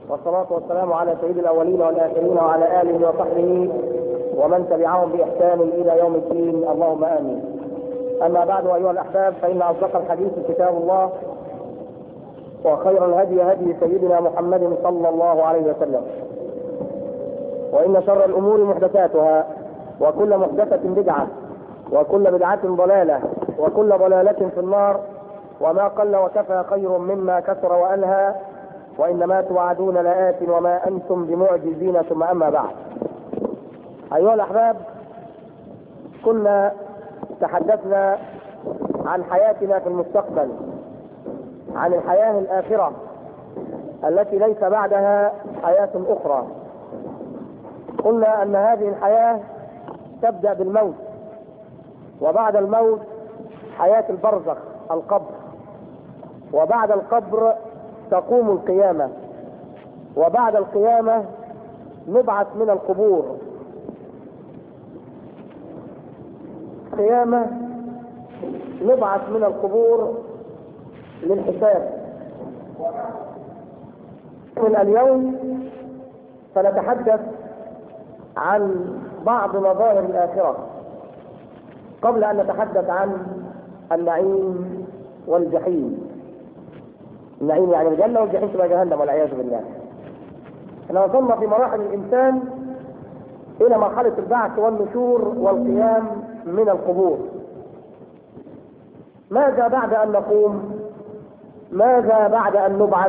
والصلاة والسلام على سيد الأولين والآخرين وعلى آله وصحبه ومن تبعهم بإحسان إلى يوم الدين اللهم آمين أما بعد أيها الأحباب فإن أصدق الحديث كتاب الله وخير الهدي هدي سيدنا محمد صلى الله عليه وسلم وإن شر الأمور محدثاتها وكل محدثة بدعة وكل بدعة ضلالة وكل ضلالة في النار وما قل وكفى خير مما كثر وألهى وإنما توعدون لآت وما أنتم بمعجزين ثم أما بعد أيها الأحباب كنا تحدثنا عن حياتنا في المستقبل عن الحياة الآخرة التي ليس بعدها حياة أخرى قلنا أن هذه الحياة تبدأ بالموت وبعد الموت حياة البرزخ القبر وبعد القبر تقوم القيامة وبعد القيامة نبعث من القبور قيامة نبعث من القبور للحساب من اليوم سنتحدث عن بعض مظاهر الآخرة قبل أن نتحدث عن النعيم والجحيم النعيم يعني الجنة والجحيم تبقى جهنم والعياذ بالله احنا وصلنا في مراحل الإنسان إلى مرحلة البعث والنشور والقيام من القبور ماذا بعد أن نقوم ماذا بعد أن نبعث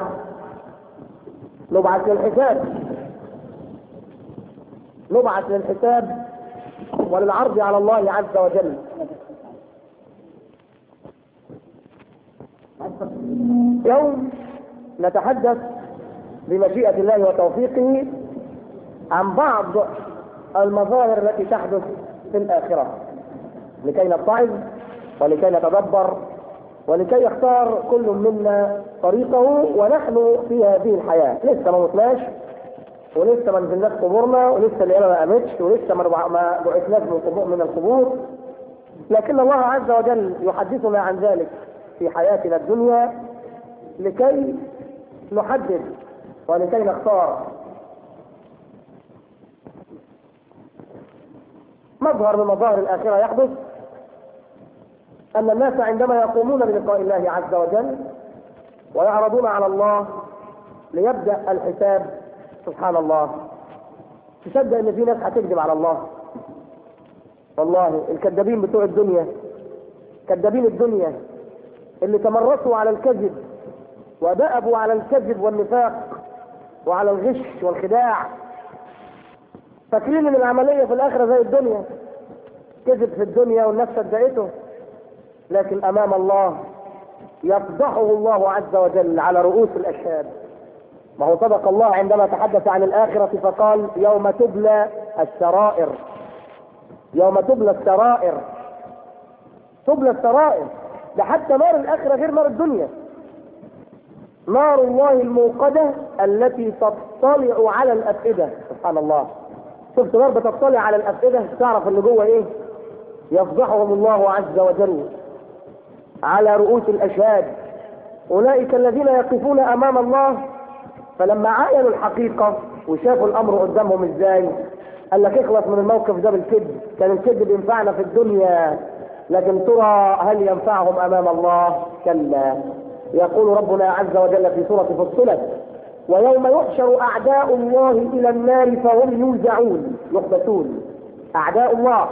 نبعث للحساب نبعث للحساب وللعرض على الله عز وجل يوم نتحدث بمشيئة الله وتوفيقه عن بعض المظاهر التي تحدث في الآخرة لكي نتعظ ولكي نتدبر ولكي يختار كل منا طريقه ونحن في هذه الحياة لسه ما متناش ولسه ما نزلناش قبورنا ولسه القيامة ما قامتش ولسه ما بعثناش من القبور من القبور لكن الله عز وجل يحدثنا عن ذلك في حياتنا الدنيا لكي نحدد ولكي نختار مظهر من مظاهر الآخرة يحدث أن الناس عندما يقومون بلقاء الله عز وجل ويعرضون على الله ليبدأ الحساب سبحان الله تصدق ان في ناس هتكذب على الله والله الكذابين بتوع الدنيا كذابين الدنيا اللي تمرسوا على الكذب ودأبوا على الكذب والنفاق وعلى الغش والخداع فاكرين ان العمليه في الاخره زي الدنيا كذب في الدنيا والناس صدقته لكن امام الله يفضحه الله عز وجل على رؤوس الاشهاد ما هو صدق الله عندما تحدث عن الآخرة فقال يوم تبلى السرائر يوم تبلى السرائر تبلى السرائر ده حتى نار الآخرة غير نار الدنيا نار الله الموقدة التي تطلع على الأفئدة سبحان الله شفت نار بتطلع على الأفئدة تعرف اللي جوه إيه يفضحهم الله عز وجل على رؤوس الأشهاد أولئك الذين يقفون أمام الله فلما عاينوا الحقيقة وشافوا الأمر قدامهم إزاي قال لك اخلص من الموقف ده بالكذب كان الكذب ينفعنا في الدنيا لكن ترى هل ينفعهم أمام الله كلا يقول ربنا عز وجل في سورة فصلت ويوم يحشر أعداء الله إلى النار فهم يوزعون يحبسون أعداء الله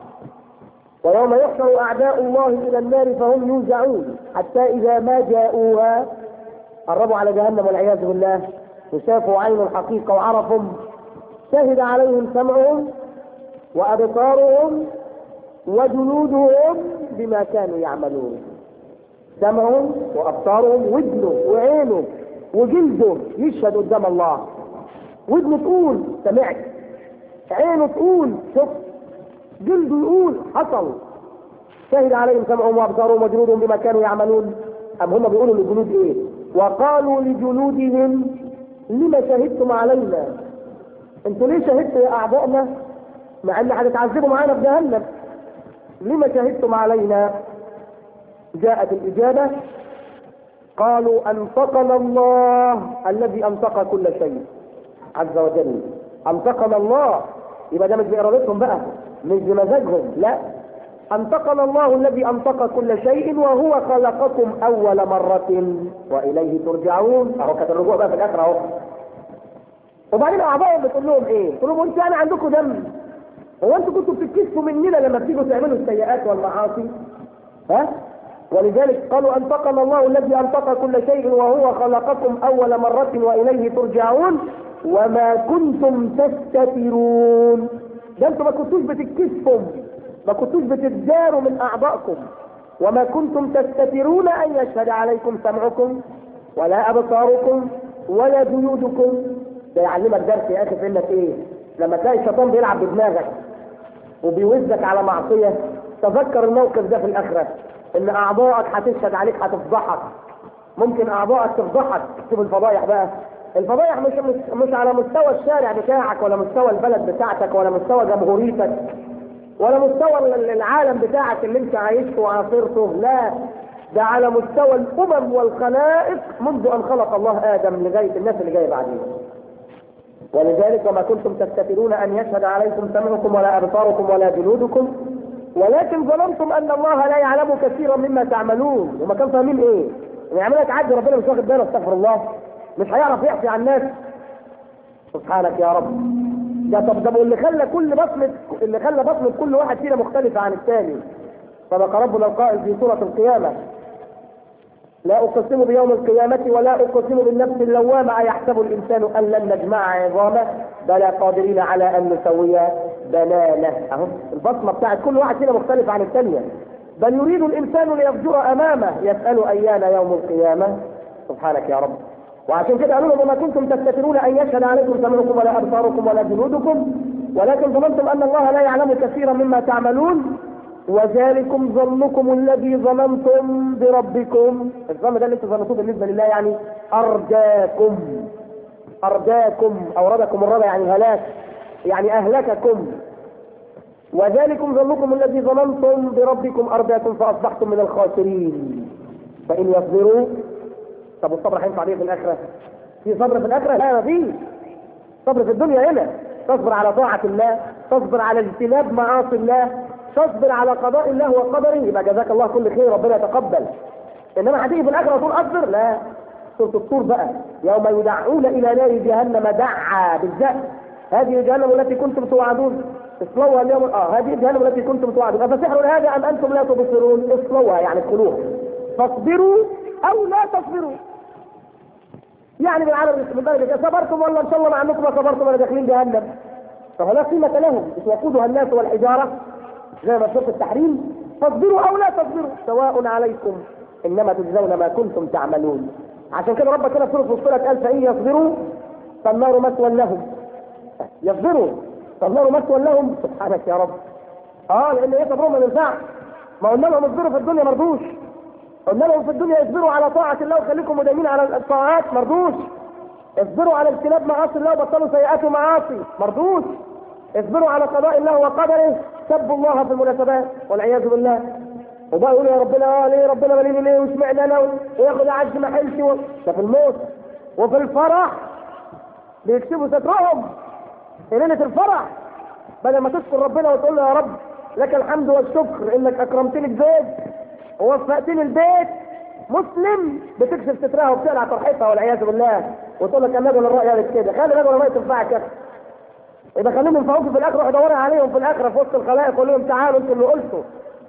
ويوم يحشر أعداء الله إلى النار فهم يوزعون حتى إذا ما جاءوها قربوا على جهنم والعياذ بالله وشافوا عين الحقيقة وعرفوا شهد عليهم سمعهم وأبصارهم وجلودهم بما كانوا يعملون سمعهم وأبصارهم ودنه وعينه وجلده يشهد قدام الله ودنه تقول سمعت عينه تقول شفت جلده يقول حصل شهد عليهم سمعهم وابصارهم وجلودهم بما كانوا يعملون ام هم بيقولوا للجلود ايه وقالوا لجلودهم لما شهدتم علينا انتوا ليه شهدتوا يا اعضائنا مع ان هتتعذبوا معانا في جهنم لما شهدتم علينا جاءت الاجابه قالوا انطقنا الله الذي انطق كل شيء عز وجل انطقنا الله يبقى ده مش بارادتهم بقى مش بمزاجهم لا انطقنا الله الذي انطق كل شيء وهو خلقكم اول مره واليه ترجعون اهو كانت الرجوع بقى في الاخره اهو وبعدين اعضائهم بتقول لهم ايه؟ تقول لهم انتوا انا عندكم دم هو انتوا كنتوا بتتكسفوا مننا لما بتيجوا تعملوا السيئات والمعاصي؟ ها؟ ولذلك قالوا انطقنا الله الذي انطق كل شيء وهو خلقكم اول مره واليه ترجعون وما كنتم تستترون ده انتوا ما كنتوش بتتكسفوا ما كنتوش بتداروا من اعضائكم وما كنتم تستترون ان يشهد عليكم سمعكم ولا ابصاركم ولا جيودكم ده يعلمك درس يا اخي في انك ايه لما تلاقي الشيطان بيلعب بدماغك وبيوزك على معصيه تذكر الموقف ده في الاخره ان اعضائك هتشهد عليك هتفضحك ممكن اعضائك تفضحك شوف الفضايح بقى الفضايح مش مش, مش على مستوى الشارع بتاعك ولا مستوى البلد بتاعتك ولا مستوى جمهوريتك ولا مستوى العالم بتاعك اللي انت عايشته وعاصرته لا ده على مستوى الامم والخلائق منذ ان خلق الله ادم لغايه الناس اللي جايه بعدين ولذلك وما كنتم تستترون ان يشهد عليكم سمعكم ولا ابصاركم ولا جلودكم ولكن ظننتم ان الله لا يعلم كثيرا مما تعملون وما كانوا فاهمين ايه؟ ان يعمل لك عدل ربنا مش واخد باله استغفر الله مش هيعرف يحكي عن الناس سبحانك يا رب ده طب ده اللي خلى كل بصمة اللي خلى بصمة كل واحد فينا مختلفة عن الثاني سبق ربنا القائل في سورة القيامة لا أقسم بيوم القيامة ولا أقسم بالنفس اللوامة أيحسب الإنسان أن لن نجمع عظامه بلى قادرين على أن نسوي بنانه أهو البصمة بتاعت كل واحد فينا مختلفة عن الثانية بل يريد الإنسان ليفجر أمامه يسأل أيان يوم القيامة سبحانك يا رب وعشان كده قالوا لهم ما كنتم تستترون ان يشهد عليكم سمعكم ولا ابصاركم ولا جلودكم ولكن ظننتم ان الله لا يعلم كثيرا مما تعملون وذلكم ظنكم الذي ظننتم بربكم الظن ده اللي انتم ظننتوه بالنسبه لله يعني ارداكم ارداكم اوردكم الردى يعني هلاك يعني اهلككم وذلكم ظنكم الذي ظننتم بربكم ارداكم فاصبحتم من الخاسرين فان يصبروا طب والصبر هينفع عليه في الاخره؟ في صبر في الاخره؟ لا ما فيش صبر في الدنيا هنا تصبر على طاعه الله تصبر على اجتناب معاصي الله تصبر على قضاء الله وقدره يبقى جزاك الله كل خير ربنا يتقبل انما هتيجي في الاخره وتقول اصبر لا سوره الطور بقى يوم يدعون الى نار جهنم دعا بالذات هذه جهنم التي كنتم توعدون اصلوها اليوم اه هذه جهنم التي كنتم توعدون افسحر هذا ام انتم لا تبصرون اصلوها يعني ادخلوها فاصبروا او لا تصبروا يعني بالعربي بالبلد صبرتم ولا ان شاء الله مع انكم ما صبرتم ولا داخلين جهنم فلا قيمة لهم مش وقودها الناس والحجارة زي ما في التحريم فاصبروا او لا تصبروا سواء عليكم انما تجزون ما كنتم تعملون عشان كده ربك كده في سوره فصلت قال فان يصبروا فالنار مثوى لهم يصبروا فالنار مثوى لهم سبحانك يا رب اه لان ايه صبرهم ما ينفعش ما قلنا لهم اصبروا في الدنيا مرضوش قلنا لهم في الدنيا اصبروا على طاعة الله وخليكم مدايمين على الطاعات مرضوش اصبروا على اجتناب معاصي الله وبطلوا سيئات ومعاصي مرضوش اصبروا على قضاء الله وقدره سبوا الله في المناسبات والعياذ بالله وبقى يقولوا يا ربنا اه ليه ربنا ماليني ليه واشمعنى انا وياخد عز ما حلتي و... ده في الموت وفي الفرح بيكسبوا سترهم في ليله الفرح بدل ما تشكر ربنا وتقول له يا رب لك الحمد والشكر انك اكرمتني بزوج ووفقتني البيت مسلم بتكشف سترها وبتقلع طرحتها والعياذ بالله وتقول لك النبي الرأي قالت كده خلي النبي الرأي تنفعك يا اخي يبقى خليهم ينفعوك في الاخره روح دوري عليهم في الاخره في وسط الخلائق قول لهم تعالوا انتوا اللي قلتوا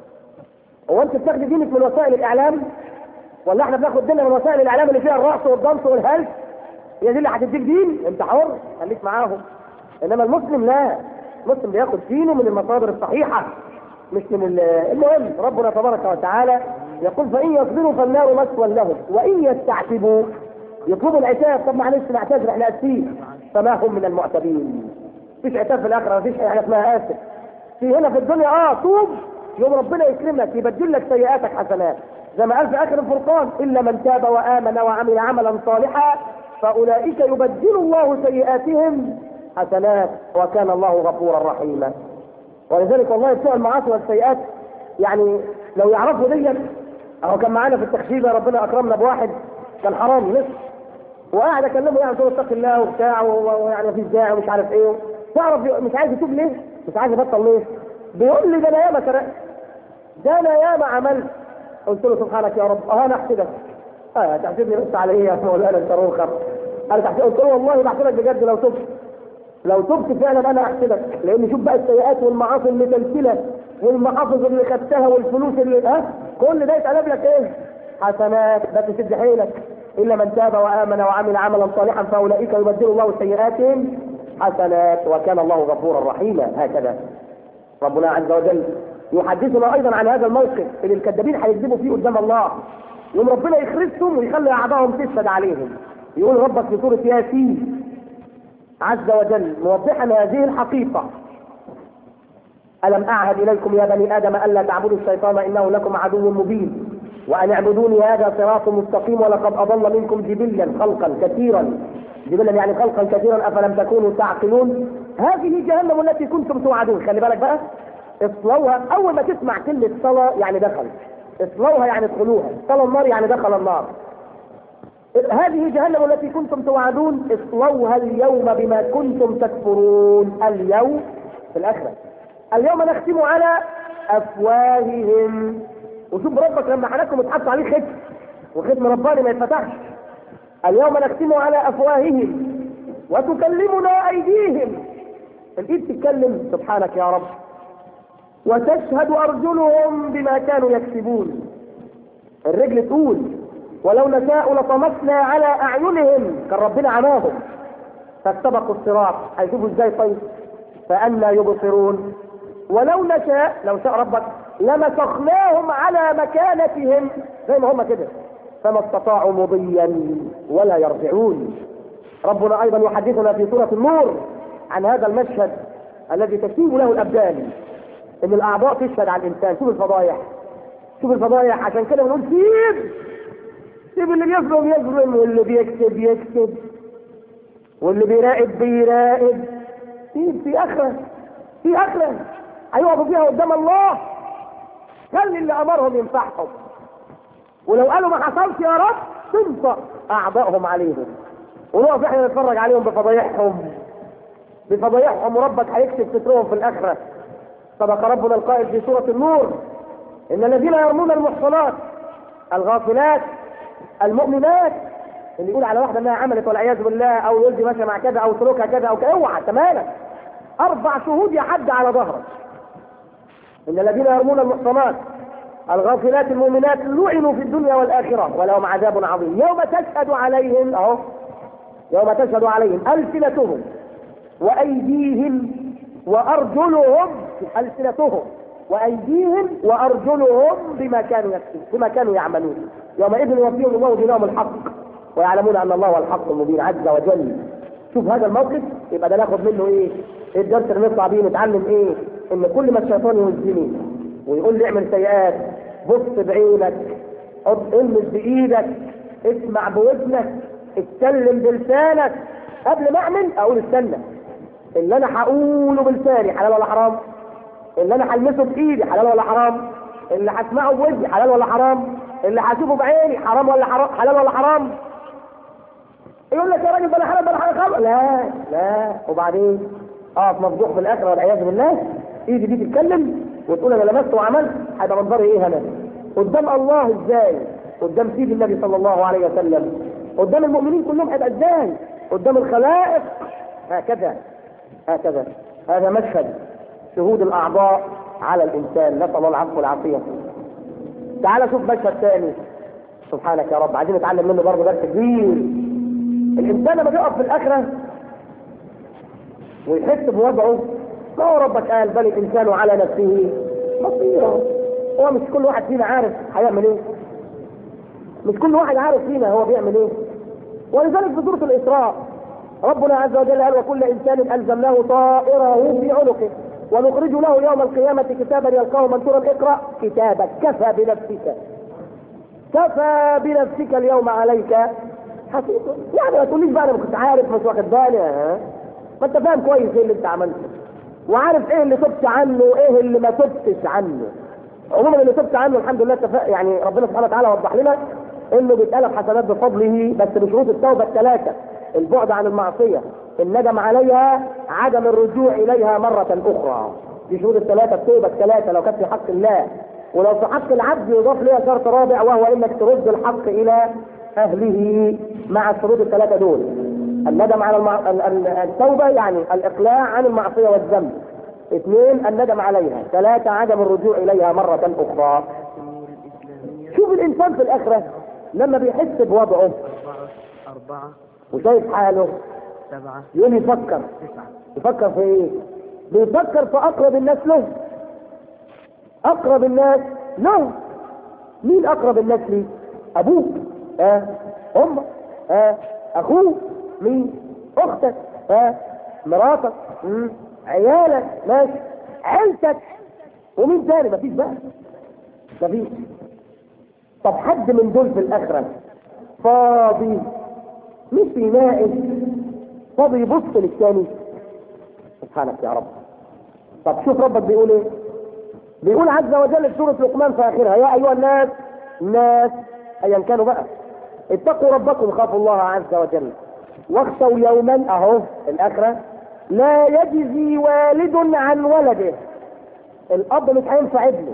هو انت بتاخدي دينك من وسائل الاعلام ولا احنا بناخد ديننا من وسائل الاعلام اللي فيها الرقص والضنس والهلس هي دي اللي هتديك دين انت حر خليك معاهم انما المسلم لا المسلم بياخد دينه من المصادر الصحيحه مش من المهم ربنا تبارك وتعالى يقول فان يصبروا فالنار مثوى لهم وان يستعتبوا يطلبوا العتاب طب معلش نعتذر احنا اسفين فما هم من المعتبين مفيش عتاب في الاخره مفيش حاجه اسمها اسف في هنا في الدنيا اه توب يوم ربنا يكرمك يبدل لك سيئاتك حسنات زي ما قال في اخر الفرقان الا من تاب وامن وعمل عملا صالحا فاولئك يبدل الله سيئاتهم حسنات وكان الله غفورا رحيما ولذلك والله بتوع المعاصي والسيئات يعني لو يعرفوا دي اهو كان معانا في التخشيبه ربنا اكرمنا بواحد كان حرامي لسه وقاعد اكلمه يعني تقول اتق الله وبتاع ويعني مفيش داعي ومش عارف ايه تعرف مش عايز يتوب ليه؟ مش عايز يبطل ليه؟ بيقول لي ده انا ياما سرقت ده انا ياما عملت قلت له سبحانك يا رب اه انا احسدك اه تحسدني بس على ايه يا مولانا انت روخر انا تحسد قلت له والله بحسدك بجد لو تبت لو تبت فعلا انا احسدك لان شوف بقى السيئات والمعاصي المتلتله والمحافظ اللي خدتها والفلوس اللي ها كل ده يتقلب لك ايه؟ حسنات بس تشد حيلك الا من تاب وامن وعمل عملا صالحا فاولئك يبدل الله سيئاتهم حسنات وكان الله غفورا رحيما هكذا ربنا عز وجل يحدثنا ايضا عن هذا الموقف اللي الكذابين هيكذبوا فيه قدام الله يوم ربنا يخرجهم ويخلي اعضائهم تشهد عليهم يقول ربك في سوره ياسين عز وجل موضحا هذه الحقيقه ألم أعهد إليكم يا بني آدم ألا تعبدوا الشيطان إنه لكم عدو مبين وأن اعبدوني هذا صراط مستقيم ولقد أضل منكم جبلا خلقا كثيرا جبلا يعني خلقا كثيرا أفلم تكونوا تعقلون هذه جهنم التي كنتم توعدون خلي بالك بقى اصلوها أول ما تسمع كلمة صلاة يعني دخل اصلوها يعني ادخلوها صلى النار يعني دخل النار هذه جهنم التي كنتم توعدون اصلوها اليوم بما كنتم تكفرون اليوم في الآخرة اليوم نختم على افواههم وشوف ربك لما حنكم اتحط عليه ختم وختم رباني ما يتفتحش اليوم نختم على افواههم وتكلمنا ايديهم الايد تتكلم سبحانك يا رب وتشهد ارجلهم بما كانوا يكسبون الرجل تقول ولو نشاء لطمسنا على اعينهم كان ربنا عماهم فاستبقوا الصراط هيشوفوا ازاي طيب فأنا يبصرون ولو نشاء لو شاء ربك لمسخناهم على مكانتهم زي ما هم كده فما استطاعوا مضيا ولا يرجعون ربنا ايضا يحدثنا في سوره النور عن هذا المشهد الذي تشيب له الابدان ان الاعضاء تشهد على الانسان شوف الفضايح شوف الفضايح عشان كده بنقول سيب سيب اللي بيظلم يظلم واللي بيكسب يكسب واللي بيراقب بيراقب سيب في اخره في اخره هيقفوا فيها قدام الله خلي اللي امرهم ينفعهم ولو قالوا ما حصلش يا رب تنطق اعضائهم عليهم ونقف احنا نتفرج عليهم بفضايحهم بفضايحهم وربك هيكشف سترهم في الاخره سبق ربنا القائل في سوره النور ان الذين يرمون المحصنات الغافلات المؤمنات اللي يقول على واحده انها عملت والعياذ بالله او يلزم ماشيه مع كذا او سلوكها كذا او كذا اوعى تماما اربع شهود يحد على ظهرك ان الذين يرمون المحصنات الغافلات المؤمنات لعنوا في الدنيا والاخره ولهم عذاب عظيم يوم تشهد عليهم اهو يوم تشهد عليهم السنتهم وايديهم وارجلهم السنتهم وايديهم وارجلهم بما كانوا يكسبون بما كانوا يعملون يومئذ يوفيهم الله دينهم الحق ويعلمون ان الله هو الحق المبين عز وجل شوف هذا الموقف يبقى ده ناخد منه ايه؟ ايه الدرس اللي نطلع بيه نتعلم ايه؟ ان كل ما الشيطان يوزني ويقول لي اعمل سيئات بص بعينك حط المس بايدك اسمع بودنك اتكلم بلسانك قبل ما اعمل اقول استنى اللي انا هقوله بلساني حلال ولا حرام؟ اللي انا هلمسه بايدي حلال ولا حرام؟ اللي هسمعه بودني حلال ولا حرام؟ اللي هشوفه بعيني حرام ولا حرام؟ حلال ولا حرام؟ يقول لك يا راجل بلا حرام بلا حرام لا لا وبعدين اقف مفضوح في الاخره والعياذ بالله ايدي دي تتكلم وتقول انا لمست وعملت هيبقى منظري ايه انا قدام الله ازاي قدام سيد النبي صلى الله عليه وسلم قدام المؤمنين كلهم هيبقى ازاي قدام الخلائق هكذا هكذا هذا مشهد شهود الاعضاء على الانسان نسال الله العفو والعافيه تعال شوف مشهد ثاني سبحانك يا رب عايزين نتعلم منه برضه درس كبير الانسان لما بيقف في الاخره ويحس بوضعه ما هو ربك قال بل الانسان على نفسه بصيرا هو مش كل واحد فينا عارف هيعمل ايه مش كل واحد عارف فينا هو بيعمل ايه ولذلك في سوره الاسراء ربنا عز وجل قال وكل انسان الزمناه طائره في عنقه ونخرج له يوم القيامة كتابا يلقاه منشورا اقرأ كتابك كفى بنفسك كفى بنفسك اليوم عليك حسيبا يعني ما تقوليش بقى انا ما كنت عارف مش واخد بالي ها ما انت فاهم كويس ايه اللي انت عملته وعارف ايه اللي تبت عنه وايه اللي ما تبتش عنه عموما اللي تبت عنه الحمد لله تفق يعني ربنا سبحانه وتعالى وضح لنا انه بيتقلب حسنات بفضله بس بشروط التوبه الثلاثه البعد عن المعصيه الندم عليها عدم الرجوع اليها مره اخرى دي شروط الثلاثه التوبه الثلاثه لو كانت في حق الله ولو في حق العبد يضاف لها شرط رابع وهو انك ترد الحق الى اهله مع الشروط الثلاثه دول الندم على المع... ال- ال- التوبه يعني الاقلاع عن المعصيه والذنب اثنين الندم عليها ثلاثه عدم الرجوع اليها مره اخرى الأمور الإسلامية شوف الانسان في الاخره لما بيحس بوضعه أربعة أربعة وشايف حاله سبعة يقوم يفكر تسعة يفكر في ايه؟ بيفكر في اقرب الناس له اقرب الناس له مين اقرب الناس ليه؟ ابوك ها امك ها اخوك مين؟ اختك ها مراتك مم. عيالك ماشي عيلتك ومين تاني مفيش بقى مفيش طب حد من دول في الاخره فاضي مش يناقش فاضي يبص للثاني سبحانك يا رب طب شوف ربك بيقول ايه بيقول عز وجل في سورة لقمان في آخرها يا أيها الناس الناس أيا كانوا بقى اتقوا ربكم خافوا الله عز وجل واخشوا يوما أهو الآخرة لا يجزي والد عن ولده الأب مش هينفع ابنه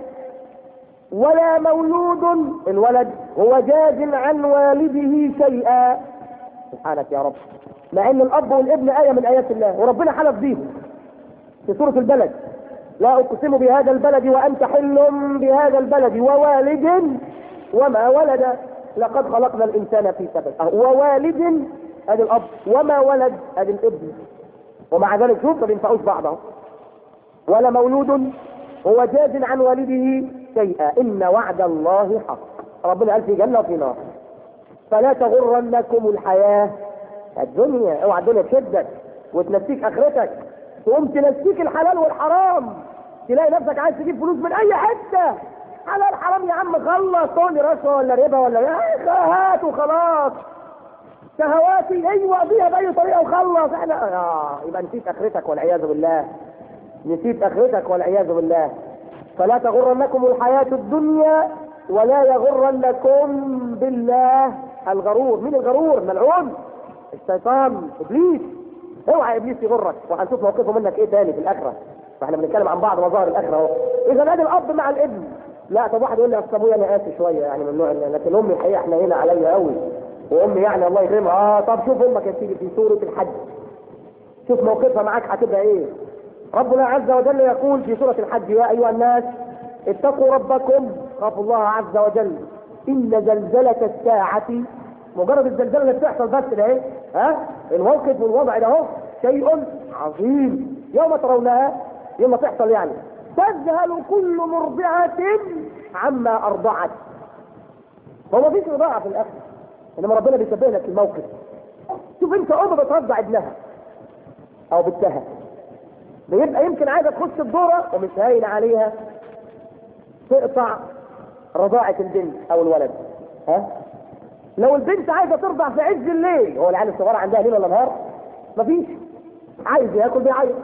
ولا مولود الولد هو جاز عن والده شيئا سبحانك يا رب مع ان الاب والابن ايه من ايات الله وربنا حلف بيهم في سوره البلد لا اقسم بهذا البلد وانت حل بهذا البلد ووالد وما ولد لقد خلقنا الانسان في كبد أه، ووالد ادي الاب وما ولد ادي الابن ومع ذلك شوف ما بينفعوش بعض اهو ولا مولود هو جاز عن والده شيئا ان وعد الله حق ربنا قال في جنه وفي نار فلا تغرنكم الحياه الدنيا اوعى الدنيا تشدك وتنسيك اخرتك تقوم تنسيك الحلال والحرام تلاقي نفسك عايز تجيب فلوس من اي حته حلال حرام يا عم خلص تقول لي رشوه ولا ربا ولا يا أخي هات وخلاص شهواتي ايوه بيها باي طريقه وخلص احنا اه يبقى نسيت اخرتك والعياذ بالله نسيت اخرتك والعياذ بالله فلا تغرنكم الحياه الدنيا ولا يغرنكم بالله الغرور مين الغرور ملعون الشيطان ابليس اوعى ابليس يغرك وهنشوف موقفه منك ايه تاني في الاخره فاحنا بنتكلم عن بعض مظاهر الاخره اهو اذا ادي الاب مع الابن لا طب واحد يقول لي اصل ابويا انا قاسي شويه يعني من النوع اللي- لكن امي الحقيقه احنا هنا عليا قوي وامي يعني الله يكرمها اه طب شوف امك يا سيدي في سوره الحج شوف موقفها معاك هتبقى ايه ربنا عز وجل يقول في سوره الحج يا ايها الناس اتقوا ربكم خافوا الله عز وجل ان زلزله الساعه مجرد الزلزال اللي بتحصل بس ده ايه ها الموقف والوضع ده اهو شيء عظيم يوم ترونها يوم ما تحصل يعني تذهل كل مرضعة عما أرضعت هو ما فيش رضاعة في الآخر إنما ربنا بيشبه لك الموقف شوف أنت أم بترضع ابنها أو بنتها بيبقى يمكن عايزة تخش الدورة ومش هاين عليها تقطع رضاعة البنت أو الولد ها لو البنت عايزه ترضع في عز الليل هو العيال الصغيره عندها ليل ولا نهار؟ مفيش عايز ياكل بيعيط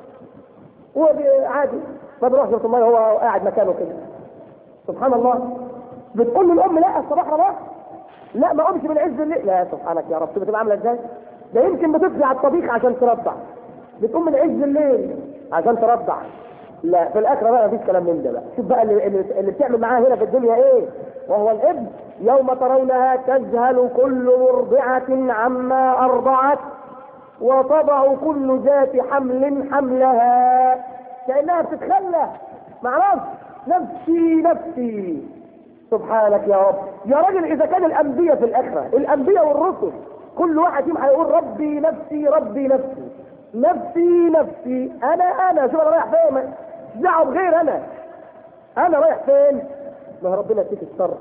هو بي- عادي ما بيروحش بيت الميه هو قاعد مكانه كده سبحان الله بتقول له الام لا الصباح رباح لا ما قومش من عز الليل لا سبحانك يا رب شوف بتبقى عامله ازاي ده يمكن بتطلع على الطبيخ عشان ترضع بتقوم من عز الليل عشان ترضع لا في الاخره بقى مفيش كلام من ده بقى شوف بقى اللي, اللي, اللي بتعمل معاها هنا في الدنيا ايه وهو الابن يوم ترونها تذهل كل مرضعة عما أرضعت وتضع كل ذات حمل حملها كأنها بتتخلى معرفش نفسي نفسي سبحانك يا رب يا راجل إذا كان الأنبياء في الآخرة الأنبياء والرسل كل واحد فيهم هيقول ربي نفسي ربي نفسي نفسي نفسي أنا أنا شوف أنا رايح فين مش دعوة بغير أنا أنا رايح فين ما هو ربنا يديك الشر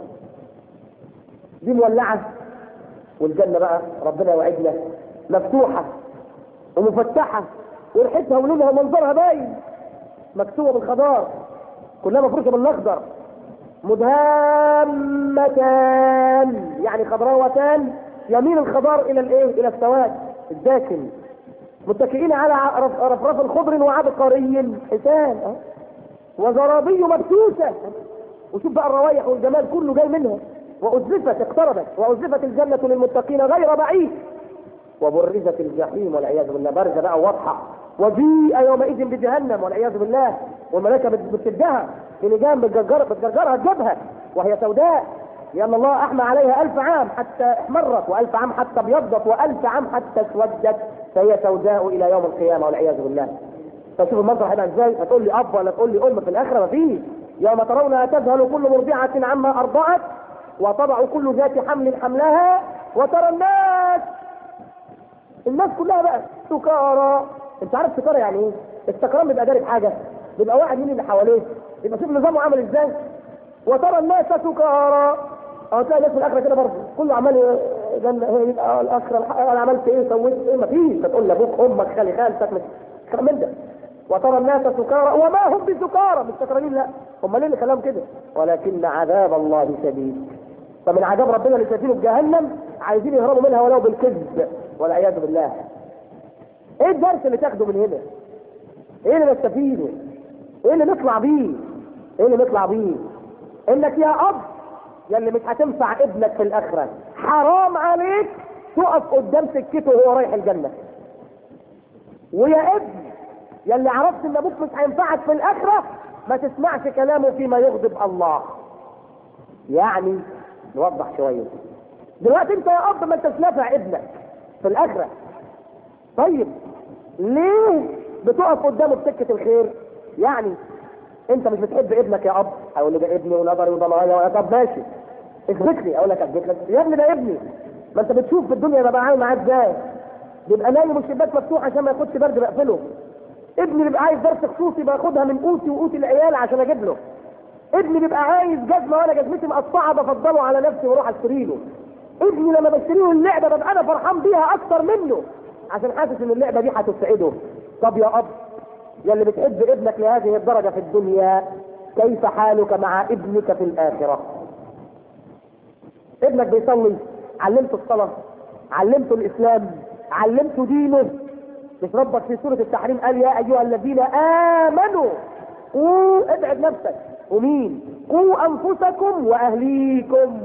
دي مولعة والجنة بقى ربنا يوعدنا مفتوحة ومفتحة وريحتها ولونها ومنظرها باين مكتوبة بالخضار كلها مفروشة بالاخضر مدهامتان يعني خضراوتان يمين الخضار الى الايه الى السواد الداكن متكئين على ع- رف- رفرف خضر وعبقري حسان أهو. وزرابي مبثوثة وشوف بقى الروايح والجمال كله جاي منها وازلفت اقتربت وازلفت الجنه للمتقين غير بعيد وبرزت الجحيم والعياذ بالله بارزه بقى واضحه وجيء يومئذ بجهنم والعياذ بالله والملائكه بت- بتشدها في لجام بتجرجر بتجرجرها تجيبها وهي سوداء لان الله احمى عليها الف عام حتى احمرت والف عام حتى ابيضت والف عام حتى اسودت فهي سوداء الى يوم القيامه والعياذ بالله فشوف المنظر هيبقى ازاي هتقول لي اب ولا تقول لي ام في الاخره مفيش يوم ترونها تذهل كل مرضعه عما ارضعت وتضع كل ذات حمل حملها وترى الناس الناس كلها بقى سكارى انت عارف سكارى يعني ايه؟ السكران بيبقى داري بحاجه بيبقى واحد مين اللي حواليه يبقى شوف نظامه عامل ازاي وترى الناس سكارى اه تلاقي الناس في الاخره كده برضه كله عمال ي- جنة هي يبقى الاخره الح- انا عملت ايه سويت ايه مفيش تقول لابوك امك خالي خالتك مش كلام من ده وترى الناس سكارى وما هم بسكارى مش سكرانين لا هم ليه اللي خلاهم كده ولكن عذاب الله شديد فمن عذاب ربنا اللي شايفينه في جهنم عايزين يهربوا منها ولو بالكذب والعياذ بالله ايه الدرس اللي تاخده من هنا ايه اللي نستفيده ايه اللي نطلع بيه ايه اللي نطلع بيه انك يا اب يا اللي مش هتنفع ابنك في الاخره حرام عليك تقف قدام سكته وهو رايح الجنه ويا ابن يا اللي عرفت ان ابوك مش هينفعك في الاخره ما تسمعش كلامه فيما يغضب الله يعني نوضح شويه دلوقتي انت يا اب ما انتش نافع ابنك في الاخره طيب ليه بتقف قدامه بسكه الخير يعني انت مش بتحب ابنك يا اب اقول له ده ابني ونظري وضنايا طب ماشي اثبت لي اقول لك اثبت لك يا ابني ده ابني ما انت بتشوف في الدنيا ببقى عامل معاه ازاي بيبقى نايم والشباك مفتوح عشان ما ياخدش برد بقفله ابني بيبقى عايز درس خصوصي باخدها من قوتي وقوت العيال عشان اجيب له ابني بيبقى عايز جزمه وانا جزمتي مقطعه بفضله على نفسي واروح اشتري له ابني لما بشتري له اللعبه ببقى انا فرحان بيها اكتر منه عشان حاسس ان اللعبه دي هتسعده طب يا اب يا اللي بتحب ابنك لهذه الدرجه في الدنيا كيف حالك مع ابنك في الاخره ابنك بيصلي علمته الصلاه علمته الاسلام علمته دينه مش ربك في سوره التحريم قال يا ايها الذين امنوا قوا ابعد نفسك ومين قوا انفسكم واهليكم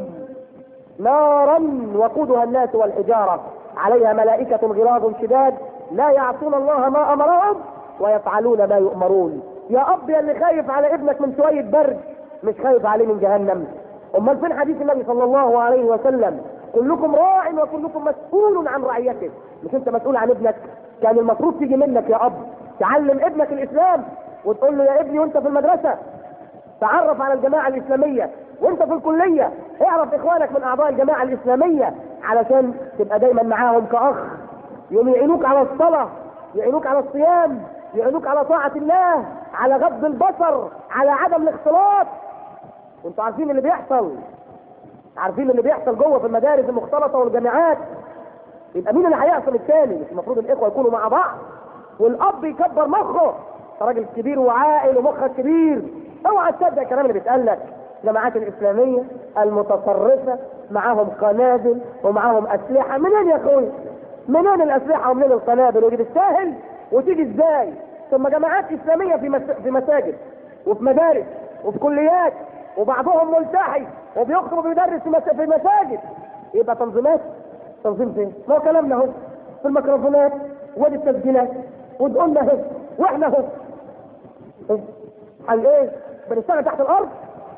نارا وقودها الناس والحجاره عليها ملائكه غلاظ شداد لا يعصون الله ما امرهم ويفعلون ما يؤمرون يا اب يا اللي خايف على ابنك من شويه برد مش خايف عليه من جهنم امال فين حديث النبي صلى الله عليه وسلم كلكم راع وكلكم مسؤول عن رعيته مش انت مسؤول عن ابنك كان المفروض تيجي منك يا اب تعلم ابنك الاسلام وتقول له يا ابني وانت في المدرسه تعرف على الجماعه الاسلاميه وانت في الكليه اعرف اخوانك من اعضاء الجماعه الاسلاميه علشان تبقى دايما معاهم كاخ يوم يعينوك على الصلاه يعينوك على الصيام يعينوك على طاعه الله على غض البصر على عدم الاختلاط وانتوا عارفين اللي بيحصل عارفين اللي بيحصل جوه في المدارس المختلطه والجامعات يبقى مين اللي هيعصم الثاني مش المفروض الاخوه يكونوا مع بعض والاب يكبر مخه انت راجل كبير وعاقل ومخك كبير اوعى تصدق الكلام اللي بيتقال لك الجماعات الاسلاميه المتطرفه معاهم قنابل ومعاهم اسلحه منين يا اخوي؟ منين الاسلحه ومنين القنابل ودي بالساهل وتيجي ازاي؟ ثم جماعات اسلاميه في مس... في مساجد وفي مدارس وفي كليات وبعضهم ملتحي وبيخطب وبيدرس في, مس... في مساجد يبقى تنظيمات تنظيم فين؟ ما هو كلامنا اهو في الميكروفونات وادي التسجيلات وتقولنا اهو واحنا اهو إيه؟ قال ايه؟ بنشتغل تحت الارض؟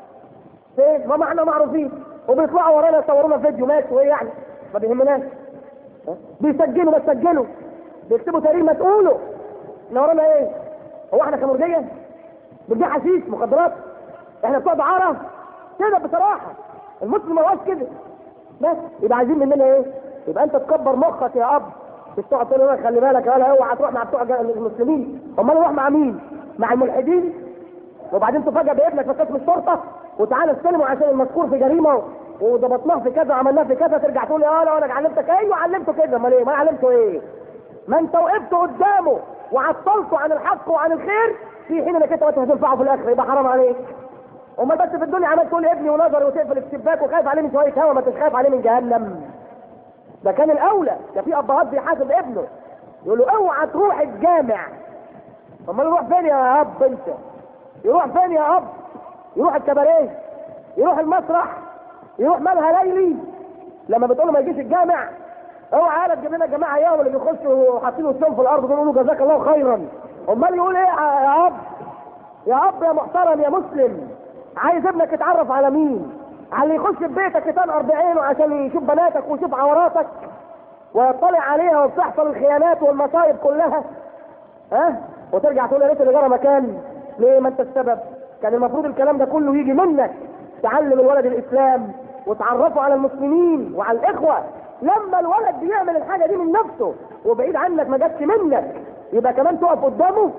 فين؟ ما احنا معروفين وبيطلعوا ورانا يصورونا فيديو ماشي وايه يعني؟ ما بيهمناش ها؟ بيسجلوا ما تسجلوا بيكتبوا تقرير ما تقولوا احنا ورانا ايه؟ هو احنا خمرجيه؟ بنبيع حشيش مخدرات؟ احنا بتوع دعاره؟ كده بصراحه المسلم ما هوش كده بس يبقى عايزين مننا ايه؟ يبقى انت تكبر مخك يا اب مش تقعد تقول لنا خلي بالك يا ولا اوعى تروح مع بتوع المسلمين امال نروح مع مين؟ مع الملحدين وبعدين تفاجئ بابنك في قسم الشرطه وتعالى استلمه عشان المذكور في جريمه وضبطناه في كذا وعملناه في كذا ترجع تقول يا لا انا علمتك ايوه علمته كده امال ايه؟ ما علمته ايه؟ ما انت وقفت قدامه وعطلته عن الحق وعن الخير في حين انك انت ما هتنفعه في الاخر يبقى حرام عليك امال بس في الدنيا عمال تقول ابني ونظري وتقفل الشباك وخايف عليه من شويه هوا ما انتش خايف عليه من جهنم ده كان الاولى ده في ابهات بيحاسب ابنه يقول له اوعى تروح الجامع امال يروح فين يا اب انت يروح فين يا اب يروح الكباريه يروح المسرح يروح مالها ليلي لما بتقول له ما يجيش الجامع اوعى قالت تجيب لنا الجماعه يوم اللي بيخشوا حاطين وشهم في الارض دول يقولوا جزاك الله خيرا امال يقول ايه يا اب يا اب يا محترم يا مسلم عايز ابنك يتعرف على مين على اللي يخش في بيتك يطلع بعينه عشان يشوف بناتك ويشوف عوراتك ويطلع عليها وبتحصل الخيانات والمصايب كلها ها وترجع تقول يا ريت اللي جرى مكان ليه ما انت السبب كان المفروض الكلام ده كله يجي منك تعلم الولد الاسلام وتعرفه على المسلمين وعلى الاخوه لما الولد بيعمل الحاجه دي من نفسه وبعيد عنك ما جاتش منك يبقى كمان تقف قدامه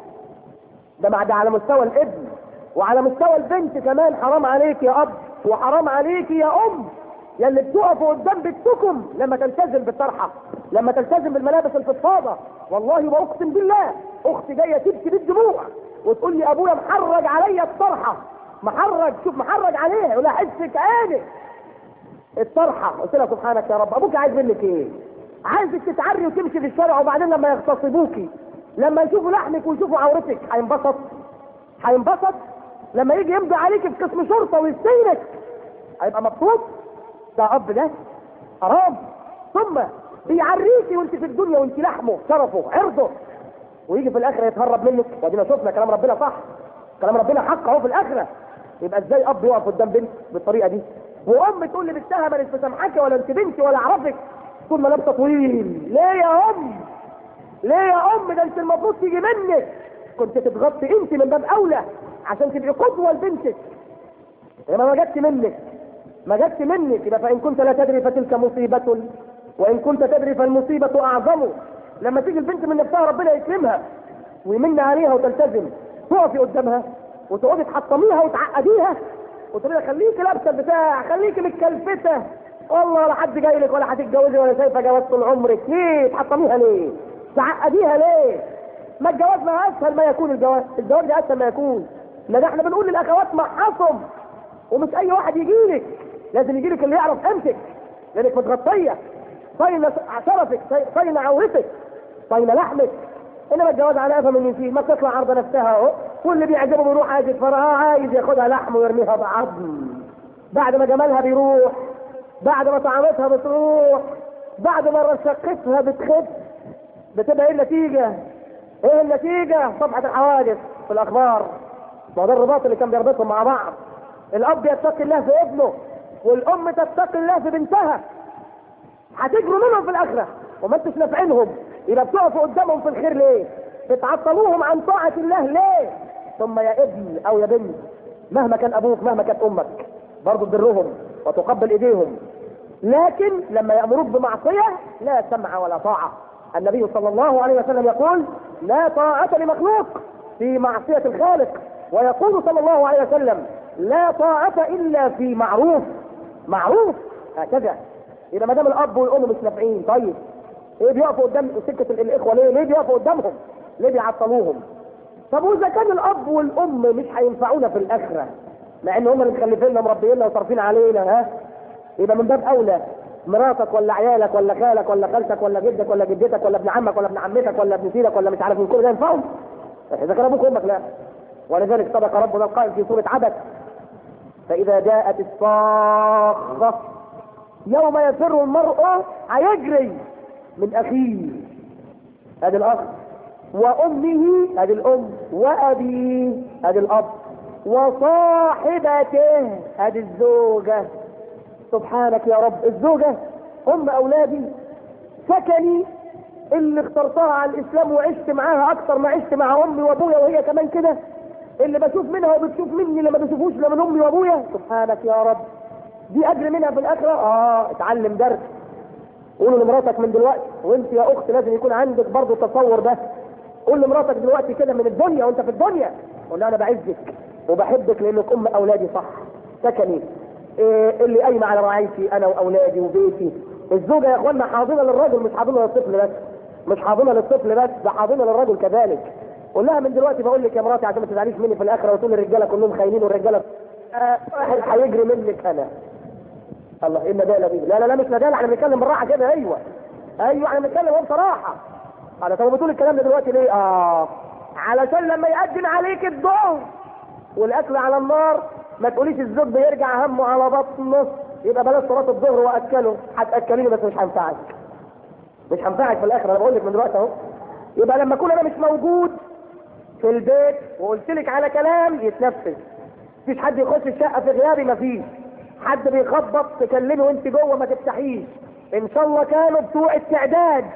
ده مع ده على مستوى الابن وعلى مستوى البنت كمان حرام عليك يا اب وحرام عليك يا ام يا اللي بتقفوا قدام بنتكم لما تلتزم بالطرحه لما تلتزم بالملابس الفضفاضه والله واقسم بالله اختي جايه تبكي بالدموع وتقول لي ابويا محرج عليا الطرحه محرج شوف محرج عليها يقول لها حسك عينك الطرحه قلت لها سبحانك يا رب ابوك عايز منك ايه؟ عايزك تتعري وتمشي في الشارع وبعدين لما يغتصبوكي لما يشوفوا لحمك ويشوفوا عورتك هينبسط هينبسط لما يجي يمضي عليك في قسم شرطه ويستينك هيبقى مبسوط ده اب ده حرام ثم بيعريكي وانت في الدنيا وانت لحمه شرفه عرضه ويجي في الاخره يتهرب منك وادينا شفنا كلام ربنا صح كلام ربنا حق اهو في الاخره يبقى ازاي اب يقف قدام بنت بالطريقه دي وام تقول لي بنتها ما مش مسامحاكي ولا انت بنتي ولا اعرفك طول ما لابسه طويل ليه يا ام ليه يا ام ده انت المفروض تيجي منك كنت تتغطي انت من باب اولى عشان تبقي قدوه لبنتك انما ما جاتش منك ما جاتش منك يبقى فان كنت لا تدري فتلك مصيبه وان كنت تدري فالمصيبه اعظم لما تيجي البنت من نفسها ربنا يكرمها ويمن عليها وتلتزم تقفي قدامها وتقعدي تحطميها وتعقديها وتقولي لها خليكي لابسه البتاع خليكي متكلفته والله لا حد جاي لك ولا هتتجوزي ولا شايفه جواز طول عمرك ليه تحطميها ليه تعقديها ليه ما الجواز ما اسهل ما يكون الجواز الزواج ده اسهل ما يكون لا ده احنا بنقول للاخوات معصم ومش اي واحد يجي لك لازم يجي لك اللي يعرف قيمتك لانك متغطيه صاينه شرفك صاينه عورتك صاينه لحمك انما الجواز على قفا من فيه ما تطلع عرض نفسها اهو واللي بيعجبه بيروح عايز يتفرها عايز ياخدها لحم ويرميها بعظم بعد ما جمالها بيروح بعد ما طعمتها بتروح بعد ما رشقتها بتخف بتبقى ايه النتيجه؟ ايه النتيجه؟ صفحه الحوادث في الاخبار ما ده الرباط اللي كان بيربطهم مع بعض الاب يتقي الله في ابنه والام تتقي الله في بنتها هتجروا منهم في الاخره وما انتش نافعينهم يبقى بتقفوا قدامهم في الخير ليه؟ بتعطلوهم عن طاعه الله ليه؟ ثم يا ابن او يا بنت مهما كان ابوك مهما كانت امك برضه تبرهم وتقبل ايديهم لكن لما يامروك بمعصيه لا سمع ولا طاعه النبي صلى الله عليه وسلم يقول لا طاعه لمخلوق في معصيه الخالق ويقول صلى الله عليه وسلم لا طاعه الا في معروف معروف هكذا يبقى ما دام الاب والام مش نافعين طيب ايه بيقفوا قدام سكه الاخوه ليه؟ ليه بيقفوا قدامهم؟ ليه بيعطلوهم؟ طب واذا كان الاب والام مش هينفعونا في الاخره مع ان هم اللي مخلفيننا مربينا وصارفين علينا ها يبقى من باب اولى مراتك ولا عيالك ولا خالك ولا خالتك ولا جدك ولا جدتك ولا ابن عمك ولا ابن عمتك ولا ابن سيدك ولا مش عارف من كل ده ينفعهم اذا كان ابوك وامك لا ولذلك صدق ربنا القائل في سوره عبس فاذا جاءت الصاخه يوم يفر المرء هيجري من اخيه ادي الاخ وامه ادي الام وابيه ادي الاب وصاحبته ادي الزوجه سبحانك يا رب الزوجه ام اولادي سكني اللي اخترتها على الاسلام وعشت معاها اكتر ما عشت مع امي وابويا وهي كمان كده اللي بشوف منها وبتشوف مني لما بشوفوش لا من امي وابويا سبحانك يا رب دي اجر منها في الاخره اه اتعلم درس قول لمراتك من دلوقتي وانت يا اخت لازم يكون عندك برضه التصور ده قول لمراتك دلوقتي كده من الدنيا وانت في الدنيا قول لها انا بعزك وبحبك لانك ام اولادي صح سكني إيه اللي قايمه على رعايتي انا واولادي وبيتي الزوجه يا اخوانا حاضنه للرجل مش حاضنه للطفل بس مش حاضنه للطفل بس ده حاضنه للرجل كذلك قول لها من دلوقتي بقول لك يا مراتي عشان ما تزعليش مني في الاخره وتقول الرجاله كلهم خاينين والرجاله آه واحد هيجري منك انا الله ايه الندالة دي لا لا لا مش ندالة احنا بنتكلم بالراحة كده ايوه ايوه احنا بنتكلم اهو بصراحة على طب بتقول الكلام ده دلوقتي ليه اه علشان لما يقدم عليك الظهر والاكل على النار ما تقوليش الزوج بيرجع همه على بطنه يبقى بلاش صلاه الظهر واكله هتاكليني بس مش هنفعك مش هنفعك في الاخر انا بقول لك من دلوقتي اهو يبقى لما اكون انا مش موجود في البيت وقلت لك على كلام يتنفذ مفيش حد يخش الشقه في غيابي مفيش حد بيخبط تكلمي وانت جوه ما تفتحيش ان شاء الله كانوا بتوع التعداد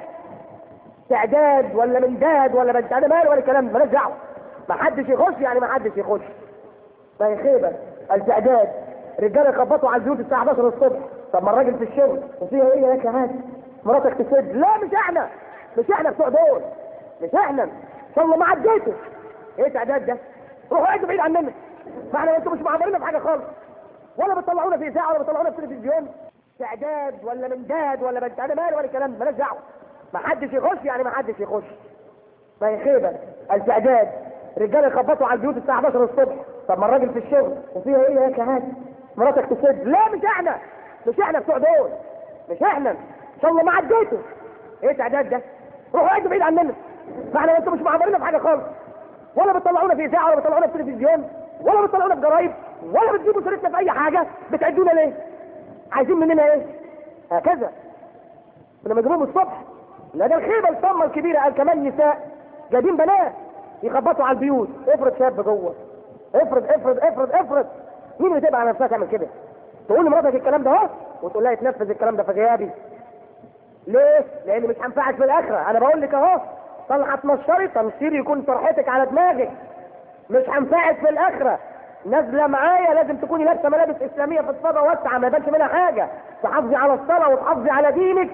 تعداد ولا من داد ولا بنت انا مالي ولا كلام ماليش دعوه ما حدش يخش يعني ما حدش يخش ما هي خيبه التعداد رجاله يخبطوا على البيوت الساعه 11 الصبح طب ما الراجل في الشغل وفيها ايه يا كمان مراتك تسد لا مش احنا مش احنا بتوع دول مش احنا ان شاء الله ما عديته ايه تعداد ده روحوا قاعدوا بعيد عننا ما احنا انتوا مش معبرينا في حاجه خالص ولا بتطلعونا في اذاعه ولا بتطلعونا في تلفزيون تعداد ولا من داد ولا بنت انا مالي ولا كلام ماليش دعوه ما حدش يخش يعني ما حدش يخش ما هي خيبه التعداد رجاله يخبطوا على البيوت الساعه 11 الصبح طب ما الراجل في الشغل وفيها ايه يا كمان مراتك تسد لا مش احنا مش احنا بتوع دول مش احنا ان شاء الله ما عديته ايه تعداد ده روحوا قاعدوا بعيد عننا ما احنا انتوا مش معبرينا في حاجه خالص ولا بتطلعونا في اذاعه ولا بتطلعونا في تلفزيون ولا بتطلعونا في جرايد ولا بتجيبوا سيرتنا في اي حاجه بتعدونا ليه عايزين مننا ايه هكذا كنا مجنون الصبح لا ده الخيبه الصمه الكبيره قال كمان نساء جايبين بنات يخبطوا على البيوت افرض شاب جوه افرض افرض افرض افرض مين اللي تبقى على نفسها تعمل كده تقول لمراتك الكلام ده اهو وتقول لها يتنفذ الكلام ده في غيابي ليه؟ لان مش هنفعك في الاخره انا بقول لك اهو طلعه تنشري تنشير يكون طرحتك على دماغك مش هنفعك في الاخره نازله معايا لازم تكوني لابسه ملابس اسلاميه في الصلاه واسعه ما يبانش منها حاجه تحافظي على الصلاه وتحافظي على دينك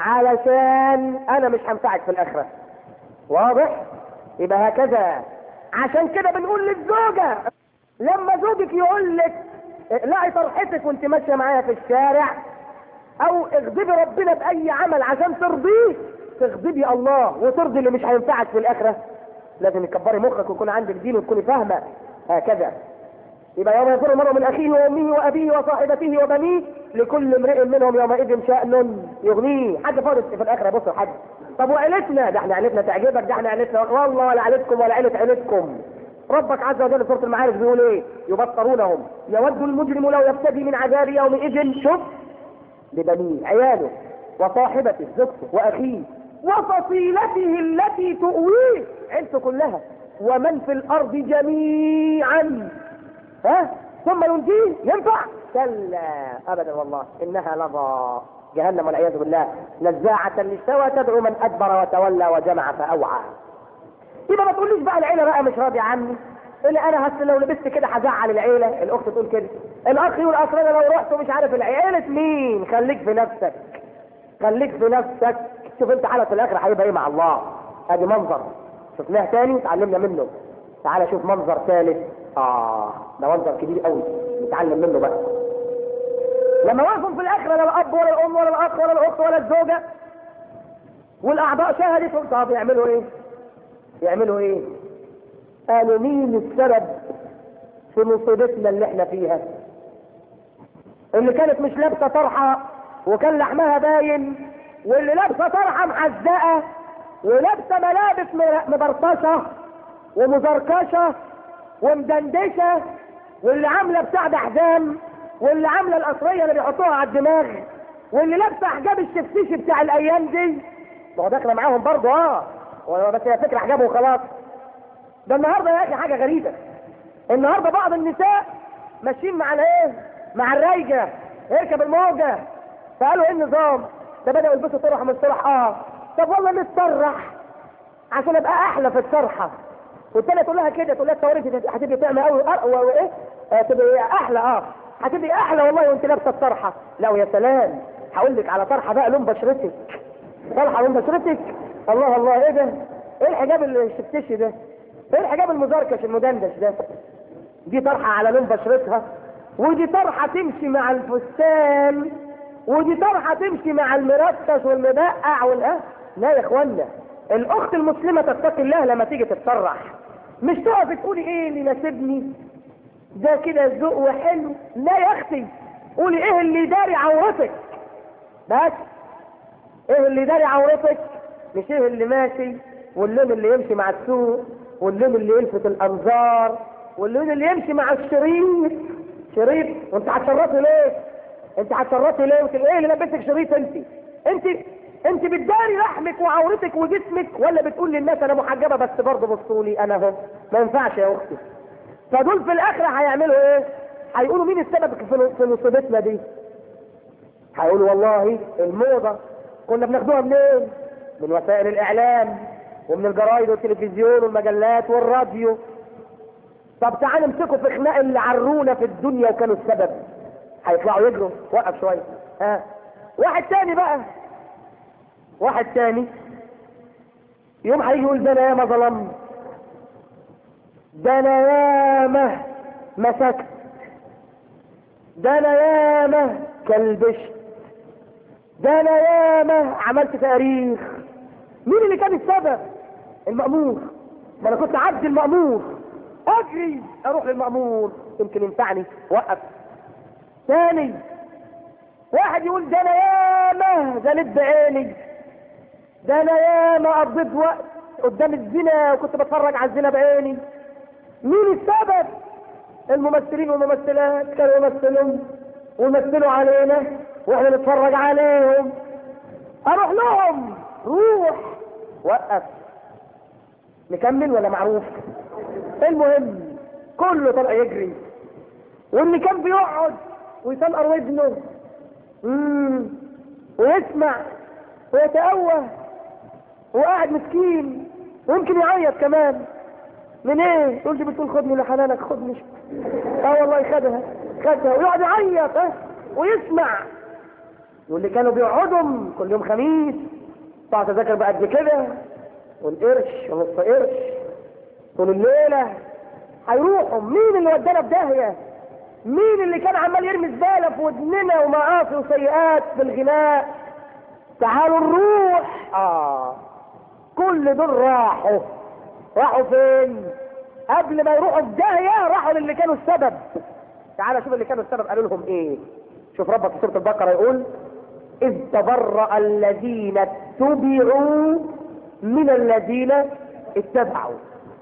علشان انا مش هنفعك في الاخره واضح يبقى هكذا عشان كده بنقول للزوجه لما زوجك يقول لك اقلعي طرحتك وانت ماشيه معايا في الشارع او اغضبي ربنا باي عمل عشان ترضيه تغضبي الله وترضي اللي مش هينفعك في الاخره لازم تكبري مخك ويكون عندك دين وتكوني فاهمه هكذا يبقى يوم يفر المرء من اخيه وامه وابيه وصاحبته وبنيه لكل امرئ منهم يومئذ شان يغنيه حد فاضل في الاخره بصوا حد طب وعيلتنا ده احنا عيلتنا تعجبك ده احنا عيلتنا والله ولا عيلتكم ولا عيله عيلتكم ربك عز وجل في سوره المعارج بيقول ايه يبصرونهم يود المجرم لو يفتدي من عذاب يومئذ شوف ببنيه عياله وصاحبته زوجته واخيه وفصيلته التي تؤويه عيلته كلها ومن في الارض جميعا ها ثم ينجيه ينفع كلا ابدا والله انها لظى جهنم والعياذ بالله نزاعة للشوى تدعو من ادبر وتولى وجمع فاوعى يبقى ما تقوليش بقى العيله بقى مش راضي عني اللي انا هس لو لبست كده هزعل العيله الاخت تقول كده الاخ يقول اصل انا لو رحت مش عارف العيله مين خليك في نفسك خليك في نفسك شوف انت حالك في الاخر هيبقى ايه مع الله ادي منظر شفناه تاني اتعلمنا منه تعالى شوف منظر ثالث اه ده منظر كبير قوي نتعلم منه بقى لما وقفوا في الاخره لا الاب ولا الام ولا الاخ ولا الاخت ولا الزوجه والاعضاء شهدتهم طب يعملوا ايه يعملوا ايه قالوا مين السبب في مصيبتنا اللي احنا فيها اللي كانت مش لابسه طرحه وكان لحمها باين واللي لابسه طرحه محزقه ولابسه ملابس مبرطشه ومزركشه ومدندشه واللي عامله بتاع ده حزام واللي عامله القصريه اللي بيحطوها على الدماغ واللي لابسه حجاب الشفتيش بتاع الايام دي ما هو داخله معاهم برضه اه بس هي فكره حجابه وخلاص ده النهارده يا اخي حاجه غريبه النهارده بعض النساء ماشيين مع الايه مع الرايجه اركب الموجه فقالوا ايه النظام ده بداوا يلبسوا طرح من طرح اه طب والله نتطرح عشان ابقى احلى في الطرحه والتانية تقول لها كده تقول لها التواريخ هتبقي طعمه قوي وايه آه تبقي احلى اه هتبقي احلى والله وانت لابسه الطرحه لا ويا سلام هقول لك على طرحه بقى لون بشرتك طرحه لون بشرتك الله الله ايه ده ايه الحجاب الشفتشي ده ايه الحجاب المزركش المدندش ده دي طرحه على لون بشرتها ودي طرحه تمشي مع الفستان ودي طرحه تمشي مع المرتش والمدقع والاه لا يا اخوانا الاخت المسلمه تتقي الله لما تيجي تتسرح مش تقف تقولي ايه اللي يناسبني ده كده ذوق وحلو لا يا اختي قولي ايه اللي داري عورتك بس ايه اللي داري عورتك مش ايه اللي ماشي واللون اللي يمشي مع السوق واللون اللي يلفت الانظار واللون اللي يمشي مع الشريط شريط وانت هتشرطي ليه انت هتشرطي ليه وتقول ايه اللي لبسك شريط انت انت انت بتداري لحمك وعورتك وجسمك ولا بتقول للناس انا محجبه بس برضه بصوا لي انا اهو ما ينفعش يا اختي فدول في الاخره هيعملوا ايه هيقولوا مين السبب في في مصيبتنا دي هيقولوا والله الموضه كنا بناخدوها منين من وسائل الاعلام ومن الجرايد والتلفزيون والمجلات والراديو طب تعالوا امسكوا في خناق اللي عرونا في الدنيا وكانوا السبب هيطلعوا يجروا وقف شويه ها واحد تاني بقى واحد تاني يوم هيجي يقول ده انا ياما ظلمت ده انا ياما مسكت ده انا ياما كلبشت ده انا ياما عملت تاريخ مين اللي كان السبب المأمور ما انا كنت عبد المأمور اجري اروح للمأمور يمكن ينفعني وقف ثاني واحد يقول ده انا ياما زلت بعيني ده انا ياما قضيت وقت قدام الزنا وكنت بتفرج على الزنا بعيني مين السبب الممثلين والممثلات كانوا يمثلوا ويمثلوا علينا واحنا نتفرج عليهم اروح لهم روح وقف نكمل ولا معروف المهم كله طلع يجري واللي كان بيقعد ويسنقر ودنه مم. ويسمع ويتأوه وقاعد مسكين ويمكن يعيط كمان من ايه تقول دي بتقول خدني لحنانك خدني اه والله خدها خدها ويقعد يعيط اه ويسمع واللي كانوا بيقعدوا كل يوم خميس بتاع تذاكر بقد كده والقرش ونص قرش طول الليله هيروحوا مين اللي ودانا في داهيه مين اللي كان عمال يرمي زباله في ودننا ومعاصي وسيئات في الغناء تعالوا نروح اه كل دول راحوا راحوا فين قبل ما يروحوا في داهيه راحوا للي كانوا السبب تعالى شوف اللي كانوا السبب قالوا لهم ايه شوف ربك في سوره البقره يقول اذ تبرأ الذين اتبعوا من الذين اتبعوا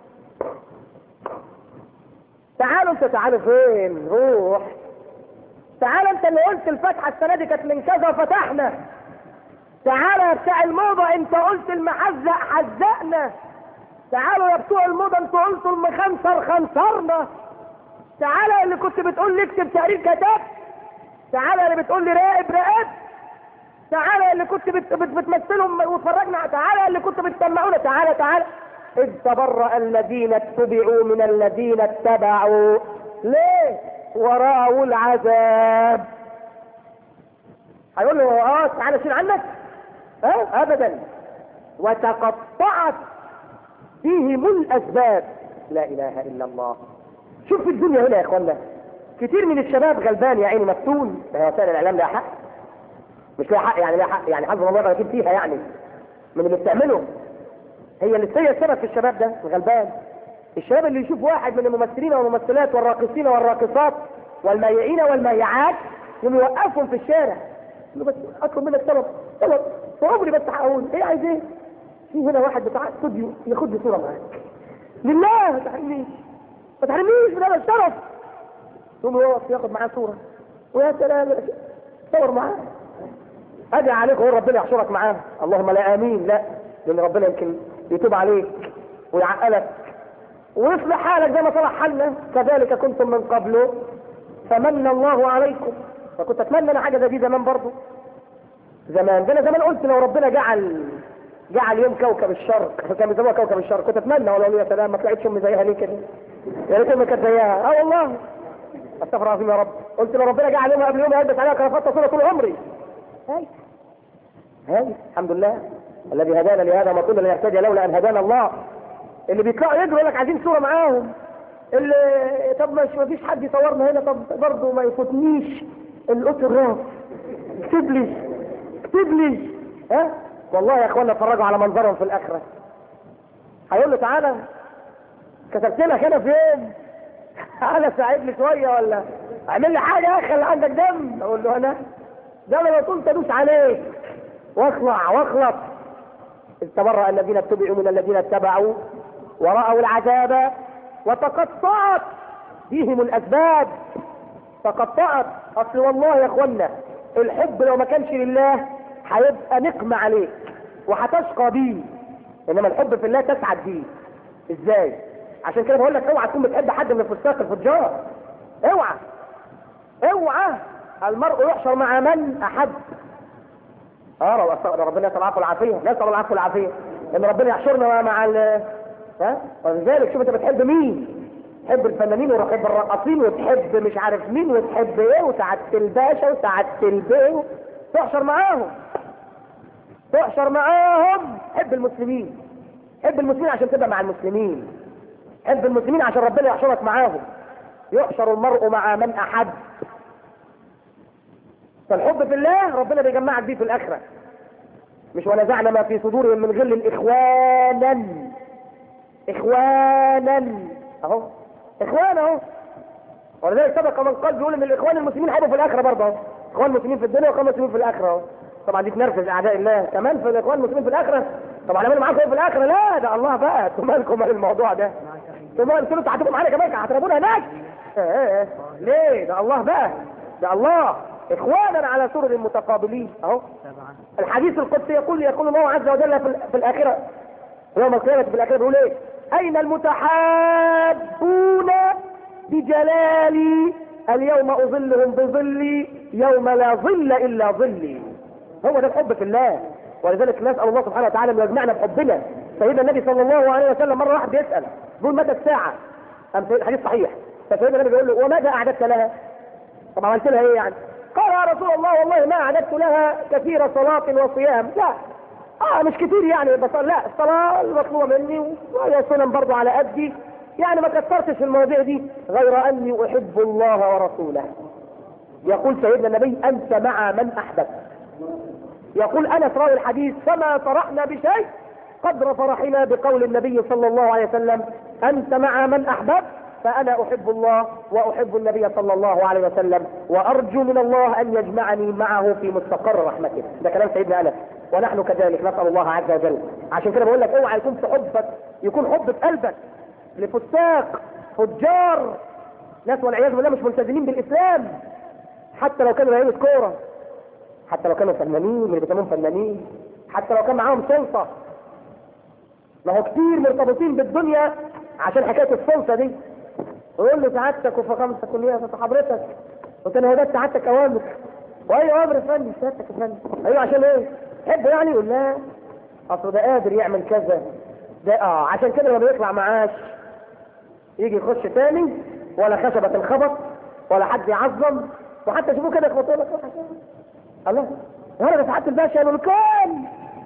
تعالوا انت تعالوا فين روح تعال انت اللي قلت الفتحة السنة دي كانت من كذا فتحنا تعالى يا بتاع الموضة انت قلت المحزق حزقنا تعالوا يا بتوع الموضة انتوا قلتوا المخنصر خنصرنا تعالى اللي كنت بتقول لي اكتب تقرير كتبت تعالى اللي بتقول لي راقب راقب تعالى اللي كنت بت... بت... بتمثلهم وتفرجنا تعالى اللي كنت بتسمعونا تعالى تعالى إذ تبرأ الذين اتبعوا من الذين اتبعوا ليه ورأوا العذاب هيقول له اه تعالى شيل عنك اه ابدا وتقطعت فيهم الاسباب لا اله الا الله شوف في الدنيا هنا يا اخوانا كتير من الشباب غلبان يا عيني مفتون هي وسائل الاعلام لها حق مش لها حق يعني لها حق يعني حسب الله اكيد فيها يعني من اللي بتعمله هي اللي هي السبب في الشباب ده الغلبان الشباب اللي يشوف واحد من الممثلين والممثلات والراقصين والراقصات والمايعين والمايعات يوم يوقفهم في الشارع يقول له بس اطلب منك طلب طلب وعمري بس هقول ايه عايز ايه؟ في هنا واحد بتاع استوديو ياخد لي صوره معاك لله ما تحرمنيش ما تحرمنيش من هذا الشرف يقوم يقف ياخد معاه صوره ويا سلام صور معاه ادعي عليك وهو ربنا يحشرك معاه اللهم لا امين لا لان ربنا يمكن يتوب عليك ويعقلك ويصلح حالك زي ما صلح حالنا كذلك كنتم من قبل فمن الله عليكم فكنت اتمنى انا حاجه زي دي زمان برضه زمان ده انا زمان قلت لو ربنا جعل جعل يوم كوكب الشرق كان بيسموها كوكب الشرق كنت اتمنى والله يا سلام ما طلعتش امي زيها ليه كده يا ريت امي كانت زيها اه والله استغفر العظيم يا رب قلت لو ربنا جعل يوم قبل يوم البس عليها كرافته صوره طول عمري هاي هاي الحمد لله الذي هدانا لهذا ما كنا لنهتدي لولا ان هدانا الله اللي بيطلعوا يجروا يقول لك عايزين صوره معاهم اللي طب مش ما فيش حد يصورنا هنا طب برضه ما يفوتنيش القط الراس اكتب لي اكتب لي ها والله يا اخوانا اتفرجوا على منظرهم في الاخره هيقول له تعالى كتبت لك هنا فين تعالى ساعدني شويه ولا اعمل لي حاجه يا اخي اللي عندك دم اقول له انا ده انا لو كنت ادوس عليك واخلع واخلط إذ تبرأ الذين اتبعوا من الذين اتبعوا ورأوا العذاب وتقطعت بهم الأسباب تقطعت أصل والله يا أخوانا الحب لو ما كانش لله هيبقى نقمة عليك وهتشقى بيه انما الحب في الله تسعد بيه ازاي عشان كده بقول لك اوعى تكون بتحب حد من الفساق الفجار اوعى اوعى المرء يحشر مع من احب اه لو أص- ربنا يسأل العفو والعافيه نسال العفو والعافيه ان ربنا يحشرنا مع ال ها ولذلك شوف انت بتحب مين تحب الفنانين وتحب الرقاصين وتحب مش عارف مين وتحب ايه وسعادة الباشا وسعادة البيه تحشر معاهم تحشر معاهم حب المسلمين حب المسلمين عشان تبقى مع المسلمين حب المسلمين عشان ربنا يحشرك معاهم يحشر المرء مع من احب فالحب في الله ربنا بيجمعك بيه في الاخره مش ونزعنا ما في صدورهم من غل اخوانا اخوانا اهو اخوان اهو ولذلك سبق من قال بيقول ان الاخوان المسلمين هيبقوا في الاخره برضه اهو اخوان المسلمين في الدنيا واخوان المسلمين في الاخره اهو طبعا دي تنرفز اعداء الله كمان في الاخوان المسلمين في الاخره طب هنعمل معاكم ايه في الاخره لا ده الله بقى انتوا مالكم مال الموضوع ده انتوا انتوا انتوا هتبقوا معانا كمان هتربونا هناك إيه إيه إيه. ليه ده الله بقى ده الله اخوانا على سرر متقابلين اهو سبعة الحديث القدسي يقول يقول الله عز وجل في, ال- في الآخرة يوم القيامة في الآخرة بيقول إيه؟ أين المتحابون بجلالي اليوم أظلهم بظلي يوم لا ظل إلا ظلي هو ده الحب في الله ولذلك نسأل الله سبحانه وتعالى أن يجمعنا بحبنا سيدنا النبي صلى الله عليه وسلم مرة واحد بيسأل بيقول متى الساعة؟ أم سيد- الحديث صحيح فسيدنا النبي بيقول له وماذا أعددت لها؟ طب عملت لها ايه يعني؟ قال يا رسول الله والله ما اعددت لها كثير صلاة وصيام، لا اه مش كتير يعني بس لا الصلاة المطلوبة مني وهي سنن برضه على قدي يعني ما كثرتش في المواضيع دي غير اني احب الله ورسوله. يقول سيدنا النبي انت مع من احببت. يقول انس راوي الحديث فما فرحنا بشيء قدر فرحنا بقول النبي صلى الله عليه وسلم انت مع من احببت فانا احب الله واحب النبي صلى الله عليه وسلم وارجو من الله ان يجمعني معه في مستقر رحمته ده كلام سيدنا انس ونحن كذلك نسال الله عز وجل عشان كده بقول لك اوعى يكون في حبك يكون حب في قلبك لفساق فجار ناس والعياذ بالله مش ملتزمين بالاسلام حتى لو كانوا لعيبه كوره حتى لو كانوا فنانين اللي بيسموهم فنانين حتى لو كان معاهم سلطه ما هو كتير مرتبطين بالدنيا عشان حكايه السلطه دي ويقول له سعادتك وفخامتك كليه حضرتك قلت له هو ده سعادتك اوامر واي اوامر يا فندم سعادتك يا فندم ايوه عشان ايه؟ تحبه يعني يقول لا اصل ده قادر يعمل كذا ده اه عشان كده لما بيطلع معاش يجي يخش تاني ولا خشبه تنخبط ولا حد يعظم وحتى يشوفوه كده يخبطوا لك الله وانا سعاده الباشا قالوا له كان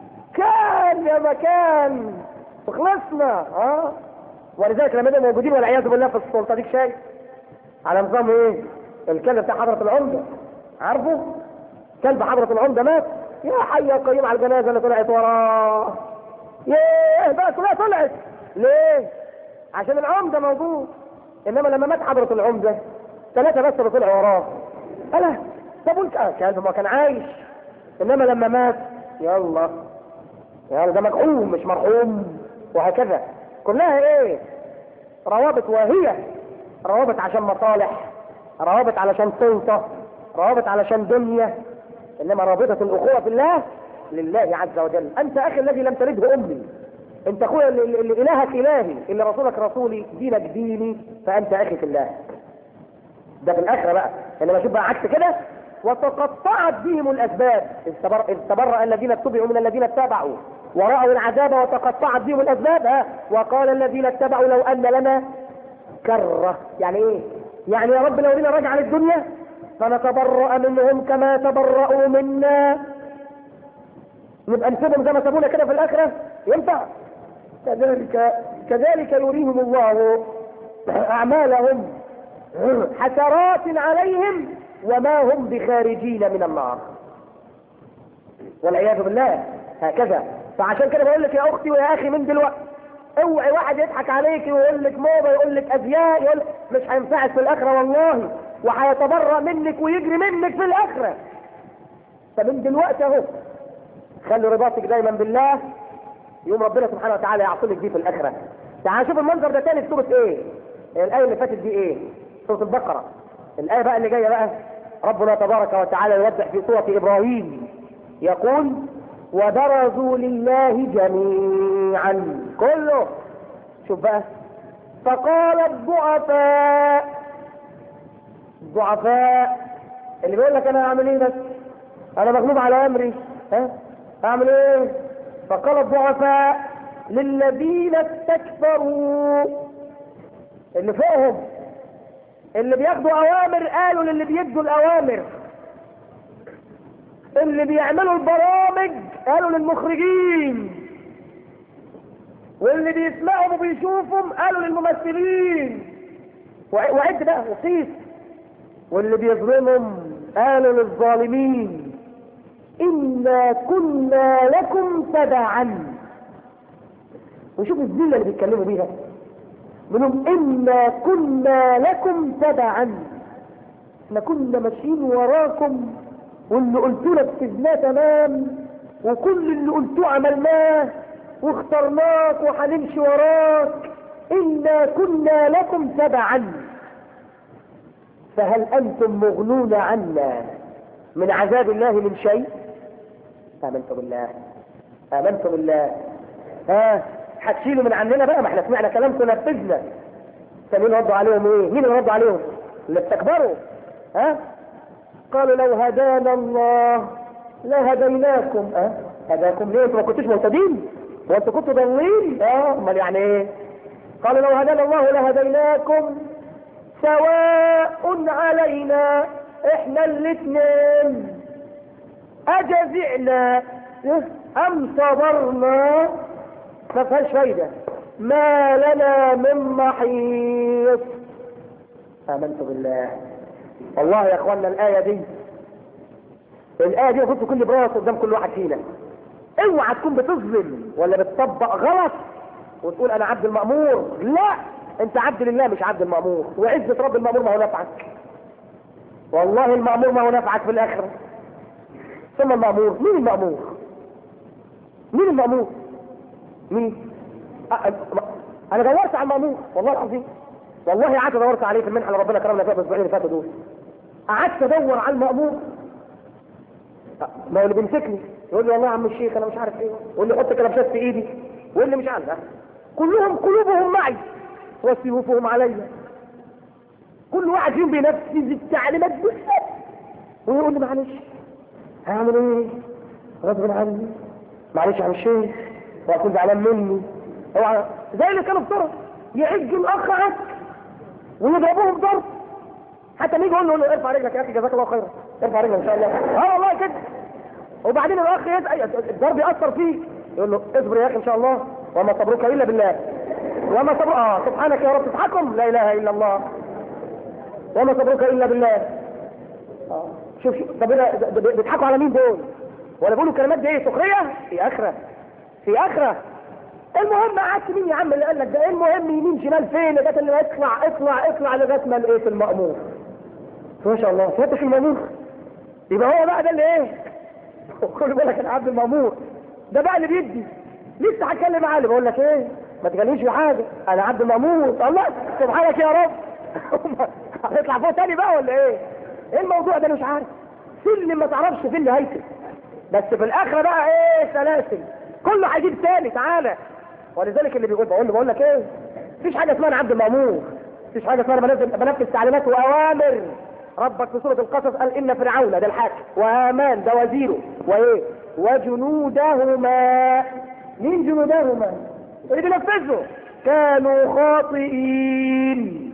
كان يا مكان وخلصنا اه ولذلك لما يبقوا موجودين والعياذ بالله في السلطه ديك شايف على نظام ايه؟ الكلب بتاع حضره العمده عارفه؟ كلب حضره العمده مات يا حي يا قيوم على الجنازه اللي طلعت وراه ياه بقى كلها طلعت ليه؟ عشان العمده موجود انما لما مات حضره العمده ثلاثه بس اللي طلعوا وراه انا طب وانت آه، كلب ما كان عايش انما لما مات يلا يعني ده مجحوم مش مرحوم وهكذا كلها ايه روابط واهية روابط عشان مصالح روابط علشان سلطة روابط علشان دنيا انما رابطة الاخوة في الله لله عز وجل انت اخي الذي لم تلده امي انت اخويا اللي, اللي اللي الهك الهي اللي رسولك رسولي دينك ديني فانت اخي في الله ده في الاخره بقى انما شوف بقى عكس كده وتقطعت بهم الاسباب إذ تبر- إذ تبرأ الذين اتبعوا من الذين اتبعوا ورأوا العذاب وتقطعت بهم الاسباب ها وقال الذين اتبعوا لو ان لنا كرة يعني ايه؟ يعني يا رب لو لنا رجعة للدنيا فنتبرأ منهم كما تبرأوا منا نبقى نسيبهم زي ما سابونا كده في الاخره ينفع كذلك كذلك يريهم الله اعمالهم حسرات عليهم وما هم بخارجين من النار والعياذ بالله هكذا فعشان كده بقول لك يا اختي ويا اخي من دلوقتي اوعي واحد يضحك عليك ويقول لك موضه يقول لك ازياء يقول مش هينفعك في الاخره والله وهيتبرأ منك ويجري منك في الاخره فمن دلوقتي اهو خلي رباطك دايما بالله يوم ربنا سبحانه وتعالى يعصمك دي في الاخره تعال شوف المنظر ده تاني في سوره ايه الايه اللي فاتت دي ايه سوره البقره الايه بقى اللي جايه بقى ربنا تبارك وتعالى يوضح في سورة إبراهيم يقول وبرزوا لله جميعا كله شوف بقى فقال الضعفاء الضعفاء اللي بيقول لك انا هعمل ايه بس انا مغلوب على امري ها هعمل ايه فقال الضعفاء للذين استكبروا اللي فوقهم اللي بياخدوا اوامر قالوا للي بيدوا الاوامر اللي بيعملوا البرامج قالوا للمخرجين واللي بيسمعهم وبيشوفهم قالوا للممثلين وع- وعد بقى وقيس واللي بيظلمهم قالوا للظالمين إنا كنا لكم تبعا وشوف الذلة اللي بيتكلموا بيها منهم إنا كنا لكم تبعا احنا كنا ماشيين وراكم واللي قلتوه نفذناه تمام وكل اللي قلتوه عملناه واخترناك وهنمشي وراك إنا كنا لكم تبعا فهل أنتم مغنون عنا من عذاب الله من شيء آمنت بالله آمنت بالله ها هتشيلوا من عننا بقى ما احنا سمعنا كلامكم نفذنا فمين ردوا عليهم ايه مين اللي ردوا عليهم اللي استكبروا ها قالوا لو هدانا الله لهديناكم ها هداكم ليه انتوا ما كنتوش مهتدين وانتوا كنتوا ضالين اه امال يعني ايه قالوا لو هدانا الله لهديناكم سواء علينا احنا الاثنين اجزعنا ام صبرنا ما فيهاش فايده ما لنا من محيص امنت بالله والله يا اخوانا الايه دي الايه دي المفروض كل براس قدام كل واحد فينا اوعى تكون بتظلم ولا بتطبق غلط وتقول انا عبد المامور لا انت عبد لله مش عبد المامور وعزه رب المامور ما هو نفعك والله المامور ما هو نفعك في الاخره ثم المامور مين المامور مين المامور مين أ- أ- انا دورت على المامور والله العظيم والله قعدت دورت عليه في المنحه اللي ربنا كرمنا فيها الاسبوعين اللي فاتوا دول قعدت ادور على المامور ما هو اللي بيمسكني يقول لي والله يا عم الشيخ انا مش عارف ايه يقول لي حط كلبشات في ايدي ويقول لي مش عارف كلهم قلوبهم معي وسيوفهم علي كل واحد فيهم بينفذ التعليمات بالظبط ويقول لي معلش هعمل ايه غصب عني معلش يا عم الشيخ واكون زعلان مني اوعى زي اللي كانوا في طرق يعج الاخ عك ويضربوهم ضرب حتى نيجي يقول له يقول له ارفع رجلك يا اخي جزاك الله خيرا ارفع رجلك ان شاء الله اه والله كده وبعدين الاخ يسال الضرب ياثر فيه يقول له اصبر يا اخي ان شاء الله وما صبرك الا بالله وما صبر اه سبحانك يا رب تضحكم لا اله الا الله وما صبرك الا بالله آه. شوف شوف طب ده- ده- ده- بيضحكوا على مين دول ولا بيقولوا الكلمات دي ايه سخريه في اخره في اخره المهم قعدت مين يا عم اللي قال لك ده المهم يمين شمال فين لغايه اللي يطلع اطلع اطلع لغايه ما لقيت المامور ما شاء الله فاتك المامور يبقى هو بقى ده اللي ايه كل بالك انا عبد المامور ده بقى اللي بيدي لسه هتكلم معاه اللي بقول لك ايه ما تكلمنيش في حاجه انا عبد المامور الله سبحانك يا رب هتطلع فوق تاني بقى ولا ايه ايه الموضوع ده أنا مش عارف سلم ما تعرفش فين نهايته بس في الاخره بقى ايه سلاسل كله هيجيب تاني تعالى ولذلك اللي بيقول بقول له بقول لك ايه مفيش حاجه اسمها أنا عبد المامور مفيش حاجه اسمها أنا بنفذ بنفذ تعليمات واوامر ربك في سوره القصص قال ان فرعون ده الحاكم وهامان ده وزيره وايه وجنودهما مين جنودهما اللي بينفذوا كانوا خاطئين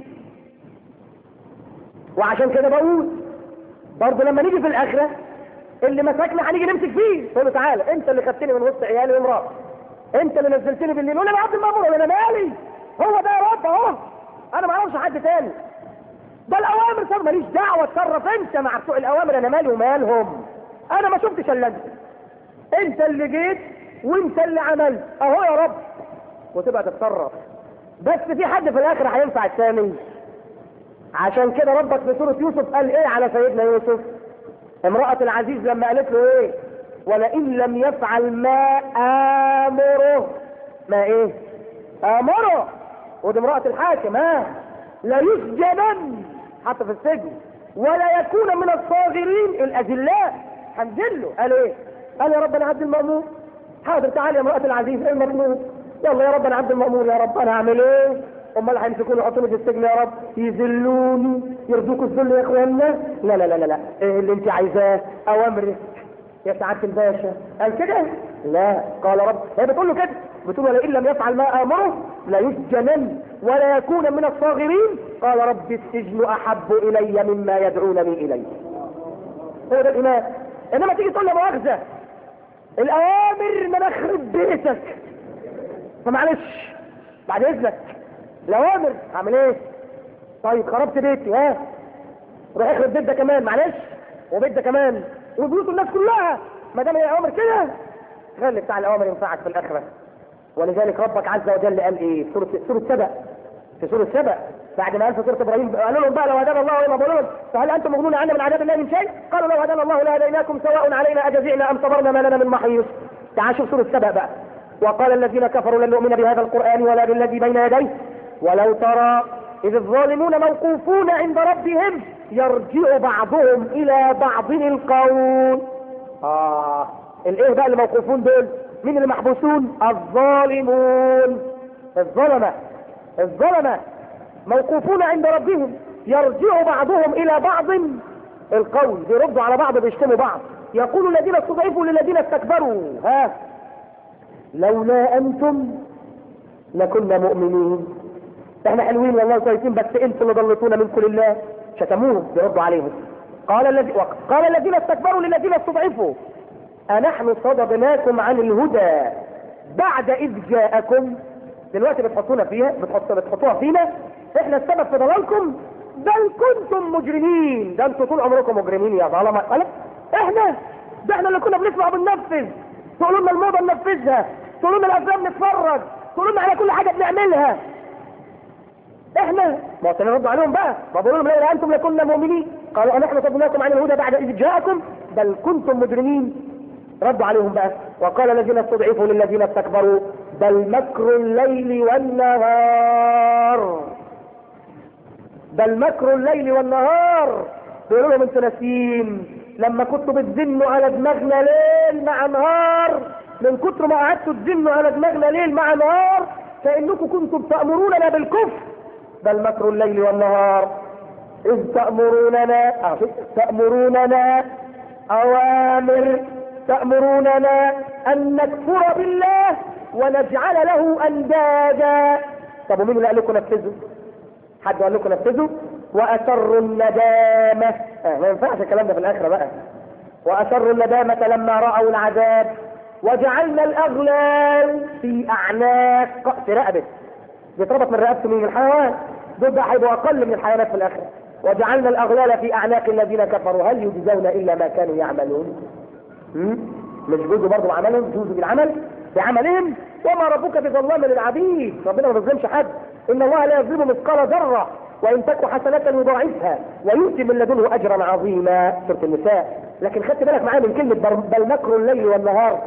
وعشان كده بقول برضه لما نيجي في الاخره اللي مسكنا هنيجي نمسك فيه تقول له تعالى انت اللي خدتني من وسط عيالي وامرأة انت اللي نزلتني بالليل ولا عبد المامور ولا انا مالي هو ده يا رب اهو انا ما اعرفش حد تاني ده الاوامر صار ماليش دعوه اتصرف انت مع بتوع الاوامر انا مالي ومالهم انا ما شفتش الا انت انت اللي جيت وانت اللي عملت اهو يا رب وتبقى تتصرف بس في حد في الاخر هينفع الثاني عشان كده ربك في سوره يوسف قال ايه على سيدنا يوسف امرأة العزيز لما قالت له ايه ولئن لم يفعل ما امره ما ايه امره ودي امرأة الحاكم ها لا يسجنن حتى في السجن ولا يكون من الصاغرين الاذلاء هنزل له قال ايه قال يا رب انا عبد المأمور حاضر تعالى يا امرأة العزيز ايه المطلوب يلا يا رب انا عبد المأمور يا رب انا هعمل ايه امال هيمسكوني يحطوني في السجن يا رب يذلوني يرضوكوا الذل يا اخوانا لا لا لا لا لا ايه اللي انت عايزاه اوامرك يا سعاده الباشا قال كده لا قال رب هي بتقول له كده بتقول له لئن لم يفعل ما امره لا يسجنن ولا يكون من الصاغرين قال رب السجن احب الي مما يدعونني اليه هو ده الايمان انما تيجي تقول له مؤاخذه الاوامر ما نخرب بيتك فمعلش بعد اذنك الاوامر اعمل ايه طيب خربت بيتي ها روح اخرب بيت ده كمان معلش وبيت ده كمان وبيوت الناس كلها ما دام هي اوامر كده خلي بتاع الاوامر ينفعك في الاخره ولذلك ربك عز وجل قال ايه في سوره سوره سبأ في سوره سبأ بعد ما قال في سوره ابراهيم قالوا لهم بقى لو هدانا الله وما بقولون فهل انتم مغنون عنا من عذاب الله من شيء؟ قالوا لو هدانا الله لهديناكم سواء علينا اجزعنا ام صبرنا ما لنا من محيص. تعال شوف سوره سبأ بقى وقال الذين كفروا لن نؤمن بهذا القران ولا بالذي بين يديه ولو ترى إذ الظالمون موقوفون عند ربهم يرجع بعضهم إلى بعض القول آه الإيه بقى اللي موقوفون دول مين اللي محبوسون الظالمون الظلمة الظلمة موقوفون عند ربهم يرجع بعضهم إلى بعض القول بيردوا على بعض بيشتموا بعض يقول الذين استضعفوا للذين استكبروا ها لولا أنتم لكنا مؤمنين احنا حلوين والله كويسين بس انتوا اللي ضلتونا منكم لله شتموهم بيردوا عليهم قال الذي قال الذين استكبروا للذين استضعفوا أنحن صددناكم عن الهدى بعد إذ جاءكم دلوقتي بتحطونا فيها بتحط بتحطوها فينا احنا السبب في ضلالكم بل كنتم مجرمين ده انتوا طول عمركم مجرمين يا ظلمه قال احنا ده احنا اللي كنا بنسمع وبننفذ تقولوا لنا الموضه ننفذها تقولوا لنا الافلام نتفرج تقولوا لنا على كل حاجه بنعملها احنا ما كنا نرد عليهم بقى ما بقول لهم لا انتم لكنا مؤمنين قالوا نحن صدناكم عن الهدى بعد اذ جاءكم بل كنتم مجرمين ردوا عليهم بقى وقال الذين استضعفوا للذين استكبروا بل مكر الليل والنهار بل مكر الليل والنهار بيقولوا لهم انتوا ناسيين لما كنتوا بتزنوا على دماغنا ليل مع نهار من كتر ما قعدتوا تزنوا على دماغنا ليل مع نهار فانكم كنتم تامروننا بالكفر بل مكر الليل والنهار إذ تأمروننا أه تأمروننا أوامر تأمروننا أن نكفر بالله ونجعل له أندادا طب ومين اللي قال لكم نفذوا؟ حد قال لكم نفذوا؟ وأسروا الندامة آه ما ينفعش الكلام ده في الآخرة بقى وأسروا الندامة لما رأوا العذاب وجعلنا الأغلال في أعناق في رقبة بيتربط من رقبته من الحيوان دول بقى هيبقوا اقل من الحيوانات في الاخره وجعلنا الاغلال في اعناق الذين كفروا هل يجزون الا ما كانوا يعملون هم؟ مش جزء برضه عملهم جزء بالعمل بعملهم وما ربك بظلام للعبيد ربنا ما بيظلمش حد ان الله لا يظلم مثقال ذره وان تك حسنه يضاعفها ويؤتي من لدنه اجرا عظيما سوره النساء لكن خدت بالك معايا من كلمه بل مكر الليل والنهار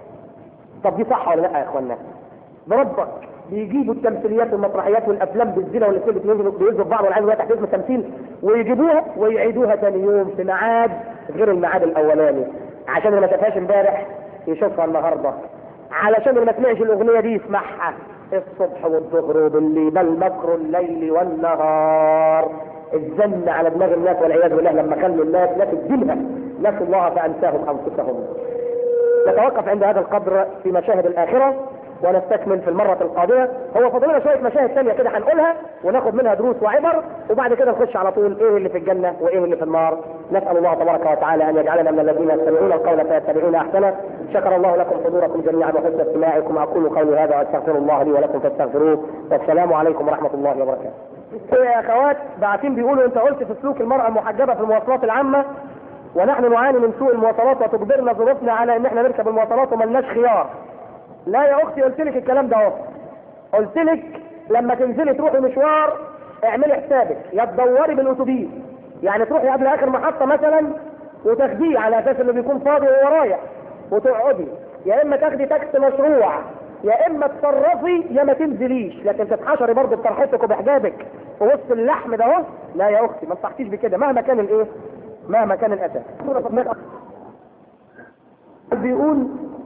طب دي صح ولا لا يا اخوانا بربك بيجيبوا التمثيليات والمسرحيات والافلام بالزنا والاثنين الاثنين بيوزوا بعض والعياذ بالله تحت اسم التمثيل ويجيبوها ويعيدوها ثاني يوم في ميعاد غير الميعاد الاولاني عشان اللي ما شافهاش امبارح يشوفها النهارده علشان اللي ما سمعش الاغنيه دي يسمعها الصبح والظهر وبالليل بل مكر الليل والنهار الزن على دماغ الناس والعياذ بالله لما خلوا الناس ناس دينها نسوا الله فانساهم انفسهم نتوقف عند هذا القدر في مشاهد الاخره ونستكمل في المرة القادمة هو فاضل لنا شوية مشاهد ثانية كده هنقولها وناخد منها دروس وعبر وبعد كده نخش على طول ايه اللي في الجنة وايه اللي في النار نسأل الله تبارك وتعالى ان يجعلنا من الذين يستمعون القول فيتبعون احسنه شكر الله لكم حضوركم جميعا وحسن استماعكم اقول قولي هذا واستغفر الله لي ولكم فاستغفروه والسلام عليكم ورحمة الله وبركاته يا اخوات بعتين بيقولوا انت قلت في سلوك المرأة المحجبة في المواصلات العامة ونحن نعاني من سوء المواصلات وتجبرنا ظروفنا على ان احنا نركب المواصلات وملناش خيار لا يا اختي قلت لك الكلام ده اهو قلت لك لما تنزلي تروحي مشوار اعملي حسابك يا تدوري بالاتوبيس يعني تروحي قبل اخر محطه مثلا وتاخديه على اساس انه بيكون فاضي وهو رايح وتقعدي يا اما تاخدي تاكسي مشروع يا اما تتصرفي يا ما تنزليش لكن تتحشري برضه بطرحتك وبحجابك في وسط اللحم ده اهو لا يا اختي ما انصحكيش بكده مهما كان الايه مهما كان الاساس بيقول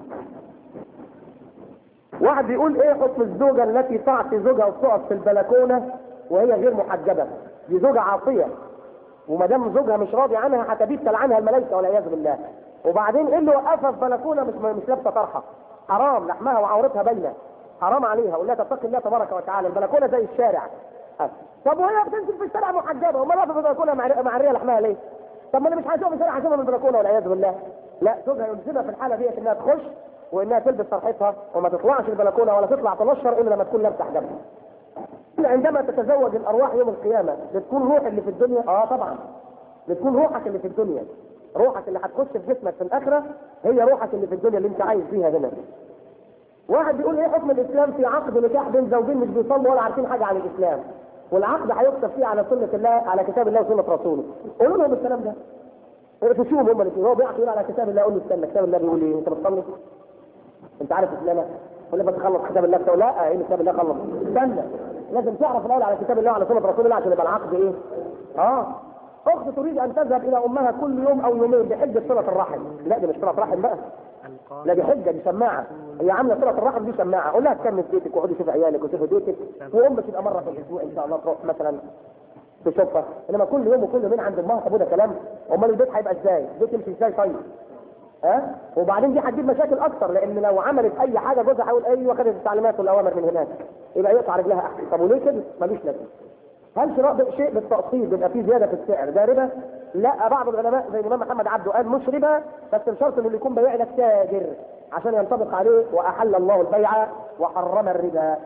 واحد بيقول ايه حكم الزوجه التي تعطي زوجها وتقف في البلكونه وهي غير محجبه دي زوجه عاصيه وما دام زوجها مش راضي عنها هتبيت تلعنها الملائكه والعياذ بالله وبعدين ايه اللي وقفها في بلكونه مش مش لابسه طرحه حرام لحمها وعورتها باينه حرام عليها ولا تتقي الله تبارك وتعالى البلكونه زي الشارع أه. طب وهي بتنزل في الشارع محجبه وما واقفه في البلكونه معر- معريه لحمها ليه؟ طب ما انا مش هشوف في الشارع هشوفها من البلكونه والعياذ بالله لا زوجها يلزمها في الحاله ديت انها تخش وانها تلبس طرحتها وما تطلعش البلكونه ولا تطلع تنشر الا لما تكون لابسه حجابها عندما تتزوج الارواح يوم القيامه بتكون روح اللي في الدنيا اه طبعا بتكون روحك اللي في الدنيا روحك اللي هتخش في جسمك في الاخره هي روحك اللي في الدنيا اللي انت عايش فيها هنا واحد بيقول ايه حكم الاسلام في عقد نكاح بين زوجين مش بيصلوا ولا عارفين حاجه عن الاسلام والعقد هيكتب فيه على سنه الله على كتاب الله وسنه رسوله قولوا لهم الكلام ده اقفشوهم هم الاثنين هو بيعقد يقول على كتاب الله قول له استنى كتاب الله بيقول ايه انت بتصلي انت عارف فلانه ولا بس خلص كتاب الله بتقول لا ايه كتاب الله خلص استنى لازم تعرف الاول على كتاب الله وعلى سنه رسول الله عشان يبقى العقد ايه اه اخت تريد ان تذهب الى امها كل يوم او يومين بحجه صله الرحم لا دي مش صله رحم بقى لا دي حجه دي شماعه هي عامله صله الرحم دي شماعه قول لها تكمل بيتك وقعدي شوفي عيالك وشوفي بيتك وامك تبقى مره في الاسبوع ان شاء الله تروح مثلا تشوفها انما كل يوم وكل يومين عند امها طب وده كلام امال البيت هيبقى ازاي؟ البيت يمشي ازاي طيب؟ ها وبعدين دي هتجيب مشاكل اكتر لان لو عملت اي حاجه جوزها هيقول ايوه خدت التعليمات والاوامر من هناك يبقى يقطع رجلها احسن طب وليه كده؟ ملوش لازمه هل شراء شيء بالتقسيط بيبقى فيه زياده في السعر ده ربا؟ لا بعض العلماء زي الامام محمد عبده قال مش ربا بس بشرط انه يكون بيع لك تاجر عشان ينطبق عليه واحل الله البيع وحرم الربا.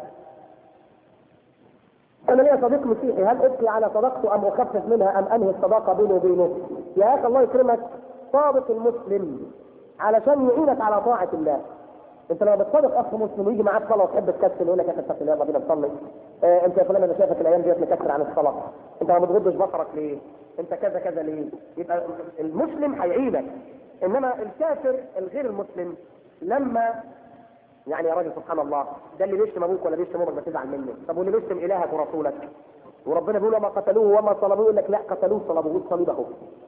انا ليا صديق مسيحي هل ابقي على صداقته ام اخفف منها ام انهي الصداقه بيني وبينه؟ يا اخي الله يكرمك صادق المسلم علشان يعينك على طاعه الله. انت لما بتصادق اخ مسلم ويجي معاك صلاه وتحب تكسل يقول لك يا اخي اتق الله يلا بينا نصلي آه انت يا فلان انا شايفك الايام ديت مكسر عن الصلاه انت ما بتغضش بصرك ليه؟ انت كذا كذا ليه؟ يبقى المسلم هيعينك انما الكافر الغير المسلم لما يعني يا راجل سبحان الله ده اللي بيشتم ابوك ولا بيشتم امك بتزعل منه طب واللي بيشتم الهك ورسولك وربنا بيقول وما قتلوه وما صلبوه يقول لك لا قتلوه صلبوه صليبه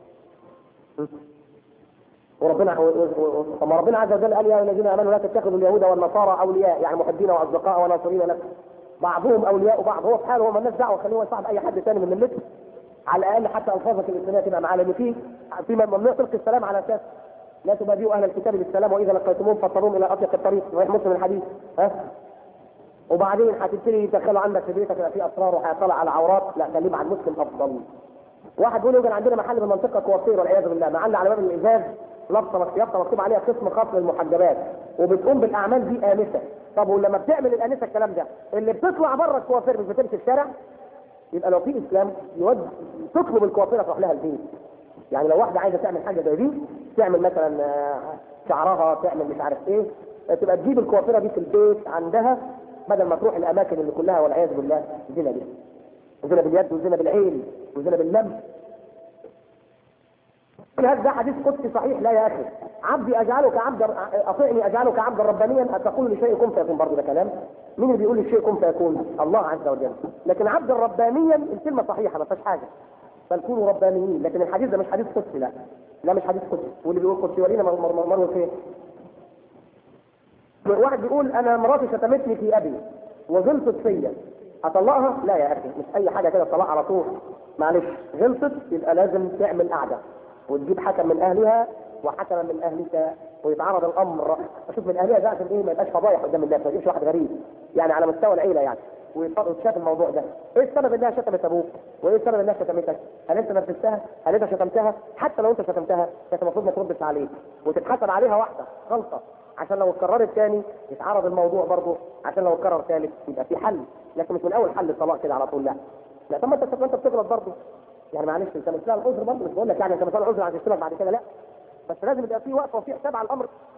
وربنا طب ما ربنا عز وجل قال يا الذين امنوا لا تتخذوا اليهود والنصارى اولياء يعني محبين واصدقاء وناصرين لك بعضهم اولياء بعض هو في حاله هو مالناش دعوه خليه هو يصاحب اي حد ثاني من ملته على الاقل حتى الفاظك الاسلاميه تبقى معاه لان في في ممنوع تلقي السلام على اساس لا تبادئوا اهل الكتاب بالسلام واذا لقيتموهم فاضطروهم الى اطيق الطريق صحيح مسلم الحديث ها وبعدين هتبتدي يدخلوا عندك في بيتك يبقى في اسرار وهيطلع على عورات لا خليه مع المسلم افضل واحد بيقول يوجد عندنا محل في المنطقه كوافير والعياذ بالله محل على باب الازاز لابسه يافطه مكتوب عليها قسم خاص للمحجبات وبتقوم بالاعمال دي انسه طب ولما بتعمل الانسه الكلام ده اللي بتطلع بره الكوافير مش بتمشي الشارع يبقى لو في اسلام يود تطلب الكوافيره تروح لها البيت يعني لو واحده عايزه تعمل حاجه زي دي تعمل مثلا آه، شعرها تعمل مش عارف ايه آه، تبقى تجيب الكوافيره دي في البيت عندها بدل ما تروح الاماكن اللي كلها والعياذ بالله زنا دي وزنا باليد وزنا بالعين وزنا باللمس هذا حديث قدسي صحيح لا يا اخي عبدي اجعلك عبدا اطيعني اجعلك عبدا ربانيا اتقول لشيء كن فيكون برضه ده كلام مين اللي بيقول للشيء كن فيكون الله عز وجل لكن عبدا ربانيا الكلمه صحيحه ما فيهاش حاجه بل كونوا ربانيين لكن الحديث ده مش حديث قدسي لا لا مش حديث قدسي واللي بيقول قدسي ورينا مر- مر- مروي فين واحد بيقول انا مراتي شتمتني في ابي وغلطت فيا اطلقها لا يا اخي مش اي حاجه كده طلاق على طول معلش غلطت يبقى لازم تعمل قعده وتجيب حكم من اهلها وحكما من اهلك ويتعرض الامر اشوف من اهلها ده عشان ايه ما يبقاش فضايح قدام الناس ما يجيبش واحد غريب يعني على مستوى العيله يعني ويط- ويتشاف الموضوع ده ايه السبب انها شتمت ابوك وايه السبب انها شتمتك هل انت نفذتها هل انت شتمتها حتى لو انت شتمتها كانت المفروض ما تردش عليك وتتحسب عليها واحده غلطه عشان لو اتكررت تاني يتعرض الموضوع برضه عشان لو اتكرر ثالث يبقى في حل لكن مش من اول حل الطلاق كده على طول لا لا طب ما انت ما انت بتغلط برضه يعني معلش انت مش لاقي العذر برضه مش بقول لك يعني انت مش لاقي العذر عشان تشتغل بعد كده لا بس لازم يبقى في وقفه وفي حساب على الامر